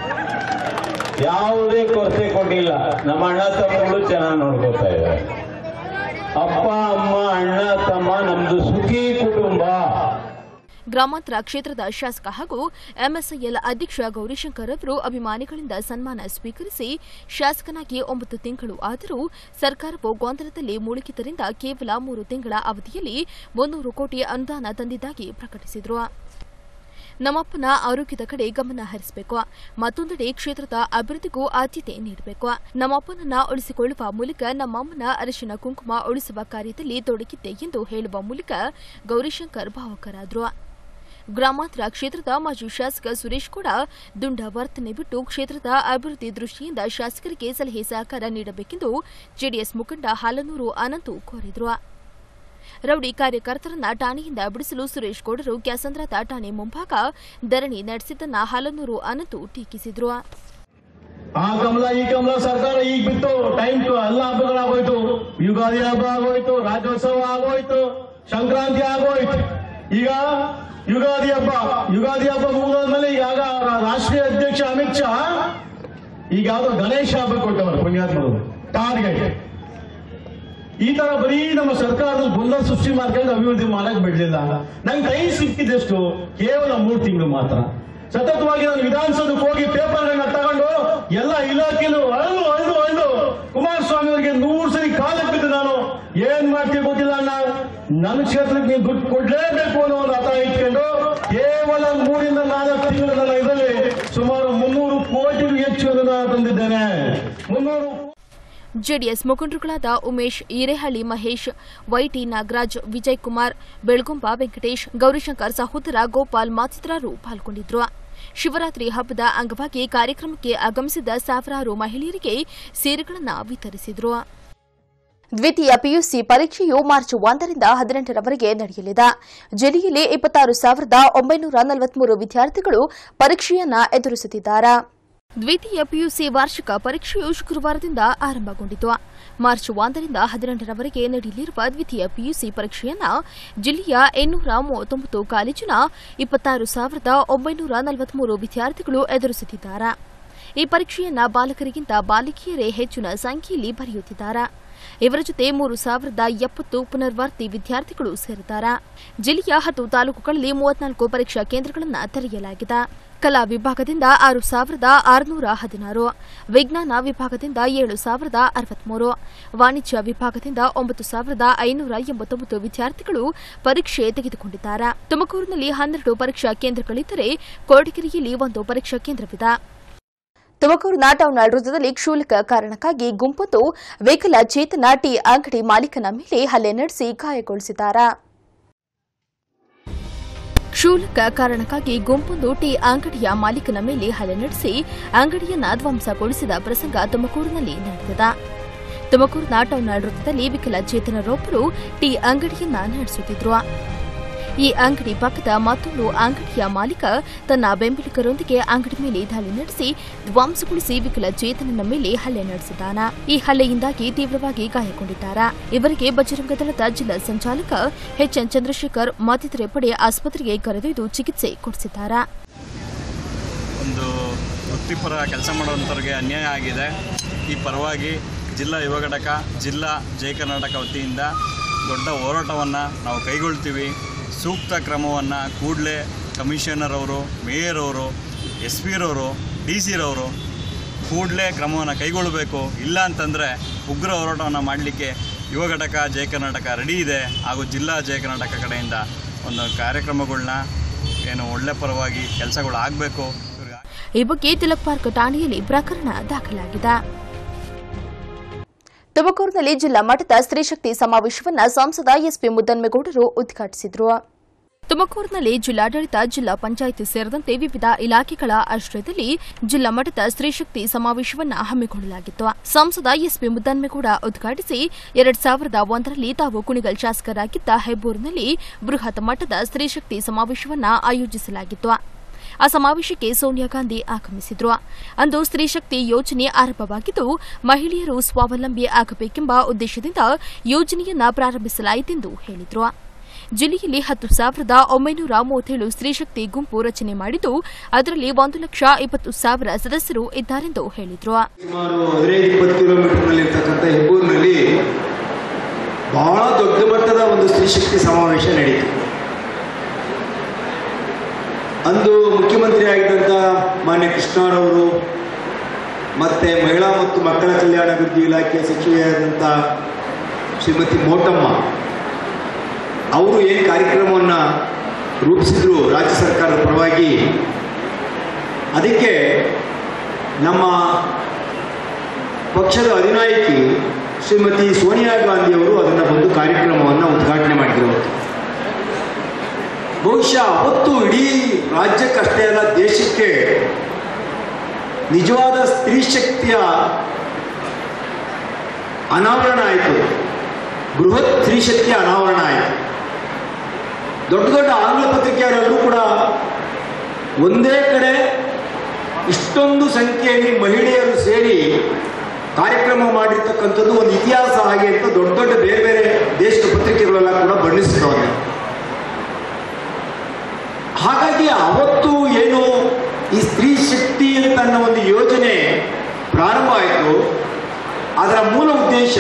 ಯಾವುದೇ ಕೊರತೆ ಕೊಟ್ಟಿಲ್ಲ ನಮ್ಮ ಅಣ್ಣ ತಮ್ಮಗಳು ಚೆನ್ನಾಗಿ ನೋಡ್ಕೋತಾ ಇದ್ದಾರೆ ಅಪ್ಪ ಅಮ್ಮ ಅಣ್ಣ ತಮ್ಮ ನಮ್ದು ಸುಖಿ ಕುಟುಂಬ ಗ್ರಾಮಾಂತರ ಕ್ಷೇತ್ರದ ಶಾಸಕ ಹಾಗೂ ಎಂಎಸ್ಐಎಲ್ ಅಧ್ಯಕ್ಷ ಗೌರಿಶಂಕರ್ ಅವರು ಅಭಿಮಾನಿಗಳಿಂದ ಸನ್ಮಾನ ಸ್ವೀಕರಿಸಿ ಶಾಸಕನಾಗಿ ಒಂಬತ್ತು ತಿಂಗಳು ಆದರೂ ಸರ್ಕಾರವು ಗೊಂದಲದಲ್ಲಿ ಮುಳುಗಿದ್ದರಿಂದ ಕೇವಲ ಮೂರು ತಿಂಗಳ ಅವಧಿಯಲ್ಲಿ ಮುನ್ನೂರು ಕೋಟಿ ಅನುದಾನ ತಂದಿದ್ದಾಗಿ ಪ್ರಕಟಿಸಿದರು ನಮ್ಮಪ್ಪನ ಆರೋಗ್ಯದ ಕಡೆ ಗಮನ ಹರಿಸಬೇಕು ಮತ್ತೊಂದೆಡೆ ಕ್ಷೇತ್ರದ ಅಭಿವೃದ್ಧಿಗೂ ಆದ್ಯತೆ ನೀಡಬೇಕು ನಮ್ಮಪ್ಪನನ್ನ ಉಳಿಸಿಕೊಳ್ಳುವ ಮೂಲಕ ನಮ್ಮಮ್ಮನ ಅರಿಶಿನ ಕುಂಕುಮ ಉಳಿಸುವ ಕಾರ್ಯದಲ್ಲಿ ತೊಡಗಿದ್ದೆ ಎಂದು ಹೇಳುವ ಮೂಲಕ ಗೌರಿಶಂಕರ್ ಭಾವುಕರಾದರು ಗ್ರಾಮಾಂತರ ಕ್ಷೇತ್ರದ ಮಾಜಿ ಶಾಸಕ ಸುರೇಶ್ ಕೂಡ ದುಂಡ ವರ್ತನೆ ಬಿಟ್ಟು ಕ್ಷೇತ್ರದ ಅಭಿವೃದ್ಧಿ ದೃಷ್ಟಿಯಿಂದ ಶಾಸಕರಿಗೆ ಸಲಹೆ ಸಹಕಾರ ನೀಡಬೇಕೆಂದು ಜೆಡಿಎಸ್ ಮುಖಂಡ ಹಾಲನೂರು ಅನಂತು ಕೋರಿದರು ರೌಡಿ ಕಾರ್ಯಕರ್ತರನ್ನ ಠಾಣೆಯಿಂದ ಬಿಡಿಸಲು ಸುರೇಶ್ ಗೌಡರು ಕ್ಯಾಸಂದ್ರದ ಠಾಣೆ ಮುಂಭಾಗ ಧರಣಿ ನಡೆಸಿದ್ದನ್ನ ಹಾಲನೂರು ಅನಂತು ಟೀಕಿಸಿದರು ಆ ಕಮಲ ಈ ಕಮಲ ಸರ್ಕಾರ ಈಗ ಬಿತ್ತು ಟೈಮ್ ಟು ಎಲ್ಲ ಹಬ್ಬಗಳಾಗೋಯ್ತು ಯುಗಾದಿ ಹಬ್ಬ ಆಗೋಯ್ತು ರಾಜ್ಯೋತ್ಸವ ಆಗೋಯ್ತು ಸಂಕ್ರಾಂತಿ ಆಗೋಯ್ತು ಈಗ ಯುಗಾದಿ ಹಬ್ಬ ಯುಗಾದಿ ಹಬ್ಬ ಮುಗಿದ್ಮೇಲೆ ಈಗ ರಾಷ್ಟ್ರೀಯ ಅಧ್ಯಕ್ಷ ಅಮಿತ್ ಶಾ ಈಗ ಯಾವ್ದೋ ಗಣೇಶ ಹಬ್ಬ ಕೊಟ್ಟವರು ಪುಣ್ಯಾತ್ಮರು ಟಾರ್ಗೆಟ್ ಈ ತರ ಬರೀ ನಮ್ಮ ಸರ್ಕಾರದಲ್ಲಿ ಗೊಂದಲ ಸೃಷ್ಟಿ ಮಾಡ್ಕೊಂಡು ಅಭಿವೃದ್ಧಿ ಮಾಡಕ್ ಬಿಡ್ಲಿಲ್ಲ ನಂಗೆ ಕೈ ಸಿಕ್ಕಿದಷ್ಟು ಕೇವಲ ಮೂರು ತಿಂಗಳು ಮಾತ್ರ ಸತತವಾಗಿ ನಾನು ವಿಧಾನಸೌಧಕ್ಕೆ ಹೋಗಿ ಪೇಪರ್ಗಳನ್ನ ತಗೊಂಡು ಎಲ್ಲ ಇಲಾಖೆಲು ಅಳ್ದು ಅಳ್ದು ಅಳ್ದು ಕುಮಾರಸ್ವಾಮಿ ಅವರಿಗೆ ನೂರು ಸರಿ ಕಾಲಕ್ಕೆ ಬಿದ್ದು ನಾನು ಏನ್ ಮಾಡ್ತೀವಿ ಗೊತ್ತಿಲ್ಲ ಅಣ್ಣ ನನ್ನ ಕ್ಷೇತ್ರಕ್ಕೆ ನೀವು ದುಡ್ಡು ಕೊಡ್ಲೇಬೇಕು ಅನ್ನೋ ಒಂದು ಹಠ ಇಟ್ಕೊಂಡು ಕೇವಲ ಮೂರಿಂದ ನಾಲ್ಕು ತಿಂಗಳ ನನ್ನ ಇದರಲ್ಲಿ ಸುಮಾರು ಮುನ್ನೂರು ಕೋಟಿಗೂ ಹೆಚ್ಚು ಅನುದಾನ ತಂದಿದ್ದೇನೆ ಮುನ್ನೂರು ಜೆಡಿಎಸ್ ಮುಖಂಡರುಗಳಾದ ಉಮೇಶ್ ಹಿರೇಹಳ್ಳಿ ಮಹೇಶ್ ವೈಟಿ ನಾಗರಾಜ್ ವಿಜಯ್ ಕುಮಾರ್ ಬೆಳಗುಂಬ ವೆಂಕಟೇಶ್ ಗೌರಿಶಂಕರ್ ಸಹೋದರ ಗೋಪಾಲ್ ಮತ್ತಿತರರು ಪಾಲ್ಗೊಂಡಿದ್ದರು ಶಿವರಾತ್ರಿ ಹಬ್ಬದ ಅಂಗವಾಗಿ ಕಾರ್ಯಕ್ರಮಕ್ಕೆ ಆಗಮಿಸಿದ ಸಾವಿರಾರು ಮಹಿಳೆಯರಿಗೆ ಸೀರೆಗಳನ್ನು ವಿತರಿಸಿದರು ದ್ವಿತೀಯ ಪಿಯುಸಿ ಪರೀಕ್ಷೆಯು ಮಾರ್ಚ್ ಒಂದರಿಂದ ಹದಿನೆಂಟರವರೆಗೆ ನಡೆಯಲಿದೆ ಜಿಲ್ಲೆಯಲ್ಲಿ ಇಪ್ಪತ್ತಾರು ಸಾವಿರದ ಒಂಬೈನೂರ ನಲವತ್ಮೂರು ವಿದ್ಯಾರ್ಥಿಗಳು ಪರೀಕ್ಷೆಯನ್ನ ಎದುರಿಸುತ್ತಿದ್ದಾರೆ ದ್ವಿತೀಯ ಪಿಯುಸಿ ವಾರ್ಷಿಕ ಪರೀಕ್ಷೆಯು ಶುಕ್ರವಾರದಿಂದ ಆರಂಭಗೊಂಡಿತು ಮಾರ್ಚ್ ಒಂದರಿಂದ ಹದಿನೆಂಟರವರೆಗೆ ನಡೆಯಲಿರುವ ದ್ವಿತೀಯ ಪಿಯುಸಿ ಪರೀಕ್ಷೆಯನ್ನ ಜಿಲ್ಲೆಯ ಇನ್ನೂರ ಮೂವತ್ತೊಂಬತ್ತು ಕಾಲೇಜಿನ ಇಪ್ಪತ್ತಾರು ಸಾವಿರದ ಒಂಬೈನೂರ ನಲವತ್ಮೂರು ವಿದ್ಯಾರ್ಥಿಗಳು ಎದುರಿಸುತ್ತಿದ್ದಾರೆ ಈ ಪರೀಕ್ಷೆಯನ್ನ ಬಾಲಕರಿಗಿಂತ ಬಾಲಿಕೆಯರೇ ಹೆಚ್ಚಿನ ಸಂಖ್ಯೆಯಲ್ಲಿ ಬರೆಯುತ್ತಿದ್ದಾರೆ ಇವರ ಜೊತೆ ಮೂರು ಸಾವಿರದ ಎಪ್ಪತ್ತು ಪುನರ್ವರ್ತಿ ವಿದ್ಯಾರ್ಥಿಗಳು ಸೇರಿದ್ದಾರೆ ಜಿಲ್ಲೆಯ ಹತ್ತು ತಾಲೂಕುಗಳಲ್ಲಿ ಮೂವತ್ನಾಲ್ಕು ಪರೀಕ್ಷಾ ಕೇಂದ್ರಗಳನ್ನು ತೆರೆಯಲಾಗಿದೆ ಕಲಾ ವಿಭಾಗದಿಂದ ಆರು ಸಾವಿರದ ಆರುನೂರ ಹದಿನಾರು ವಿಜ್ಞಾನ ವಿಭಾಗದಿಂದ ಏಳು ಸಾವಿರದ ಅರವತ್ಮೂರು ವಾಣಿಜ್ಯ ವಿಭಾಗದಿಂದ ಒಂಬತ್ತು ಸಾವಿರದ ಐನೂರ ಎಂಬತ್ತೊಂಬತ್ತು ವಿದ್ಯಾರ್ಥಿಗಳು ಪರೀಕ್ಷೆ ತೆಗೆದುಕೊಂಡಿದ್ದಾರೆ ತುಮಕೂರಿನಲ್ಲಿ ಹನ್ನೆರಡು ಪರೀಕ್ಷಾ ಕೇಂದ್ರಗಳಿದ್ದರೆ ಕೊರಟಗೆರೆಯಲ್ಲಿ ಒಂದು ಪರೀಕ್ಷಾ ಕೇಂದ್ರವಿದೆ ತುಮಕೂರಿನ ಟೌನ್ ವೃತ್ತದಲ್ಲಿ ಕ್ಷುಲ್ಲಕ ಕಾರಣಕ್ಕಾಗಿ ಗುಂಪೊಂದು ವಿಕಲಚೇತನ ಟೀ ಅಂಗಡಿ ಮಾಲೀಕನ ಮೇಲೆ ಹಲ್ಲೆ ನಡೆಸಿ ಗಾಯಗೊಳಿಸಿದ್ದಾರೆ ಕ್ಷುಲ್ಲಕ ಕಾರಣಕ್ಕಾಗಿ ಗುಂಪೊಂದು ಟೀ ಅಂಗಡಿಯ ಮಾಲೀಕನ ಮೇಲೆ ಹಲ್ಲೆ ನಡೆಸಿ ಅಂಗಡಿಯನ್ನ ಧ್ವಂಸಗೊಳಿಸಿದ ಪ್ರಸಂಗ ತುಮಕೂರಿನಲ್ಲಿ ನಡೆದಿದೆ ತುಮಕೂರಿನ ಟೌನ್ ವೃತ್ತದಲ್ಲಿ ವಿಕಲಚೇತನರೊಬ್ಬರು ಟೀ ಅಂಗಡಿಯನ್ನ ನಡೆಸುತ್ತಿದ್ರು ಈ ಅಂಗಡಿ ಪಕ್ಕದ ಮತ್ತೊಂದು ಅಂಗಡಿಯ ಮಾಲೀಕ ತನ್ನ ಬೆಂಬಲಿಗರೊಂದಿಗೆ ಅಂಗಡಿ ಮೇಲೆ ದಾಳಿ ನಡೆಸಿ ಧ್ವಂಸಗೊಳಿಸಿ ವಿಕಲಚೇತನನ ಮೇಲೆ ಹಲ್ಲೆ ನಡೆಸಿದ್ದಾನೆ ಈ ಹಲ್ಲೆಯಿಂದಾಗಿ ತೀವ್ರವಾಗಿ ಗಾಯಗೊಂಡಿದ್ದಾರೆ ಇವರಿಗೆ ಬಜರಂಗ ದಳದ ಜಿಲ್ಲಾ ಸಂಚಾಲಕ ಎಚ್ಎನ್ ಚಂದ್ರಶೇಖರ್ ಮತ್ತಿತರೆ ಪಡೆ ಆಸ್ಪತ್ರೆಗೆ ಕರೆದೊಯ್ದು ಚಿಕಿತ್ಸೆ ಕೊಡಿಸಿದ್ದಾರೆ ಒಂದು ವೃತ್ತಿಪರ ಕೆಲಸ ಮಾಡುವಂಥವ್ರಿಗೆ ಅನ್ಯಾಯ ಆಗಿದೆ ಈ ಪರವಾಗಿ ಜಿಲ್ಲಾ ಯುವ ಘಟಕ ಜಿಲ್ಲಾ ಜಯ ಕರ್ನಾಟಕ ವತಿಯಿಂದ ದೊಡ್ಡ ಹೋರಾಟವನ್ನು ನಾವು ಕೈಗೊಳ್ತೀವಿ ಸೂಕ್ತ ಕ್ರಮವನ್ನು ಕೂಡಲೇ ಕಮಿಷನರ್ ಅವರು ಮೇಯರ್ ಅವರು ಎಸ್ ಪಿರವರು ಡಿ ಸಿರವರು ಕೂಡಲೇ ಕ್ರಮವನ್ನು ಕೈಗೊಳ್ಳಬೇಕು ಇಲ್ಲ ಅಂತಂದರೆ ಉಗ್ರ ಹೋರಾಟವನ್ನು ಮಾಡಲಿಕ್ಕೆ ಯುವ ಘಟಕ ಜಯ ಕರ್ನಾಟಕ ರೆಡಿ ಇದೆ ಹಾಗೂ ಜಿಲ್ಲಾ ಜಯ ಕರ್ನಾಟಕ ಕಡೆಯಿಂದ ಒಂದು ಕಾರ್ಯಕ್ರಮಗಳನ್ನ ಏನು ಒಳ್ಳೆ ಪರವಾಗಿ ಕೆಲಸಗಳು ಆಗಬೇಕು ಈ ಬಗ್ಗೆ ತಿಲಕ್ ಪಾರ್ಕ್ ಠಾಣೆಯಲ್ಲಿ ಪ್ರಕರಣ ದಾಖಲಾಗಿದೆ ತುಮಕೂರಿನಲ್ಲಿ ಜಿಲ್ಲಾ ಮಟ್ಟದ ಸ್ತ್ರೀಶಕ್ತಿ ಸಮಾವೇಶವನ್ನು ಸಂಸದ ಎಸ್ಪಿ ಮುದ್ದನ್ಮೇಗೌಡರು ಉದ್ಘಾಟಿಸಿದರು ತುಮಕೂರಿನಲ್ಲಿ ಜಿಲ್ಲಾಡಳಿತ ಜಿಲ್ಲಾ ಪಂಚಾಯಿತಿ ಸೇರಿದಂತೆ ವಿವಿಧ ಇಲಾಖೆಗಳ ಆಶ್ರಯದಲ್ಲಿ ಜಿಲ್ಲಾ ಮಟ್ಟದ ಸ್ತ್ರೀಶಕ್ತಿ ಸಮಾವೇಶವನ್ನು ಹಮ್ಮಿಕೊಳ್ಳಲಾಗಿತ್ತು ಸಂಸದ ಎಸ್ಪಿ ಮುದ್ದನ್ಮೇಗೌಡ ಉದ್ಘಾಟಿಸಿ ಎರಡ್ ಸಾವಿರದ ಒಂದರಲ್ಲಿ ತಾವು ಕುಣಿಗಲ್ ಶಾಸಕರಾಗಿದ್ದ ಹೆಬ್ಬೂರಿನಲ್ಲಿ ಬೃಹತ್ ಮಟ್ಟದ ಸ್ತ್ರೀಶಕ್ತಿ ಸಮಾವೇಶವನ್ನು ಆಯೋಜಿಸಲಾಗಿತ್ತು ಆ ಸಮಾವೇಶಕ್ಕೆ ಸೋನಿಯಾ ಗಾಂಧಿ ಆಗಮಿಸಿದ್ರು ಅಂದು ಸ್ತ್ರೀಶಕ್ತಿ ಯೋಜನೆ ಆರಂಭವಾಗಿದ್ದು ಮಹಿಳೆಯರು ಸ್ವಾವಲಂಬಿ ಆಗಬೇಕೆಂಬ ಉದ್ದೇಶದಿಂದ ಯೋಜನೆಯನ್ನ ಪ್ರಾರಂಭಿಸಲಾಯಿತೆಂದು ಹೇಳಿದ್ರು ಜಿಲ್ಲೆಯಲ್ಲಿ ಹತ್ತು ಸಾವಿರದ ಒಂಬೈನೂರ ಮೂವತ್ತೇಳು ಸ್ತ್ರೀಶಕ್ತಿ ಗುಂಪು ರಚನೆ ಮಾಡಿದ್ದು ಅದರಲ್ಲಿ ಒಂದು ಲಕ್ಷ ಇಪ್ಪತ್ತು ಸಾವಿರ ಸದಸ್ಯರು ಇದ್ದಾರೆಂದು ಹೇಳಿದ್ರು ಸುಮಾರು ಹದಿನೈದು ಇಪ್ಪತ್ತು ಕಿಲೋಮೀಟರ್ನಲ್ಲಿ ಇರ್ತಕ್ಕಂಥ ಹೆಬ್ಬೂರಿನಲ್ಲಿ ಬಹಳ ದೊಡ್ಡ ಮಟ್ಟದ ಒಂದು ಸ್ತ್ರೀಶಕ್ತಿ ಸಮಾವೇಶ ನಡೆಯಿತು ಅಂದು ಮುಖ್ಯಮಂತ್ರಿ ಆಗಿದ್ದಂಥ ಮಾನ್ಯ ಕೃಷ್ಣರವರು ಮತ್ತೆ ಮಹಿಳಾ ಮತ್ತು ಮಕ್ಕಳ ಕಲ್ಯಾಣ ಅಭಿವೃದ್ಧಿ ಇಲಾಖೆಯ ಸಚಿವೆಯಾದಂಥ ಶ್ರೀಮತಿ ಮೋಟಮ್ಮ ಅವರು ಏನು ಕಾರ್ಯಕ್ರಮವನ್ನು ರೂಪಿಸಿದ್ರು ರಾಜ್ಯ ಸರ್ಕಾರದ ಪರವಾಗಿ ಅದಕ್ಕೆ ನಮ್ಮ ಪಕ್ಷದ ಅಧಿನಾಯಕಿ ಶ್ರೀಮತಿ ಸೋನಿಯಾ ಗಾಂಧಿಯವರು ಅದನ್ನು ಬಂದು ಕಾರ್ಯಕ್ರಮವನ್ನು ಉದ್ಘಾಟನೆ ಮಾಡಿದರು ಬಹುಶಃ ಅವತ್ತು ಇಡೀ ರಾಜ್ಯಕ್ಕಷ್ಟೇ ಅಲ್ಲ ದೇಶಕ್ಕೆ ನಿಜವಾದ ಸ್ತ್ರೀ ಶಕ್ತಿಯ ಅನಾವರಣ ಆಯಿತು ಬೃಹತ್ ಸ್ತ್ರೀ ಶಕ್ತಿಯ ಅನಾವರಣ ಆಯಿತು ದೊಡ್ಡ ದೊಡ್ಡ ಆಂಗ್ಲ ಪತ್ರಿಕೆಯವರೆಲ್ಲರೂ ಕೂಡ ಒಂದೇ ಕಡೆ ಇಷ್ಟೊಂದು ಸಂಖ್ಯೆಯಲ್ಲಿ ಮಹಿಳೆಯರು ಸೇರಿ ಕಾರ್ಯಕ್ರಮ ಮಾಡಿರ್ತಕ್ಕಂಥದ್ದು ಒಂದು ಇತಿಹಾಸ ಹಾಗೆ ಅಂತ ದೊಡ್ಡ ದೊಡ್ಡ ಬೇರೆ ಬೇರೆ ದೇಶದ ಪತ್ರಿಕೆಗಳೆಲ್ಲ ಕೂಡ ಬಣ್ಣಿಸಿದವಾಗ ಹಾಗಾಗಿ ಅವತ್ತು ಏನು ಈ ಸ್ತ್ರೀ ಶಕ್ತಿ ಅಂತ ಅನ್ನೋ ಒಂದು ಯೋಜನೆ ಪ್ರಾರಂಭ ಆಯಿತು ಅದರ ಮೂಲ ಉದ್ದೇಶ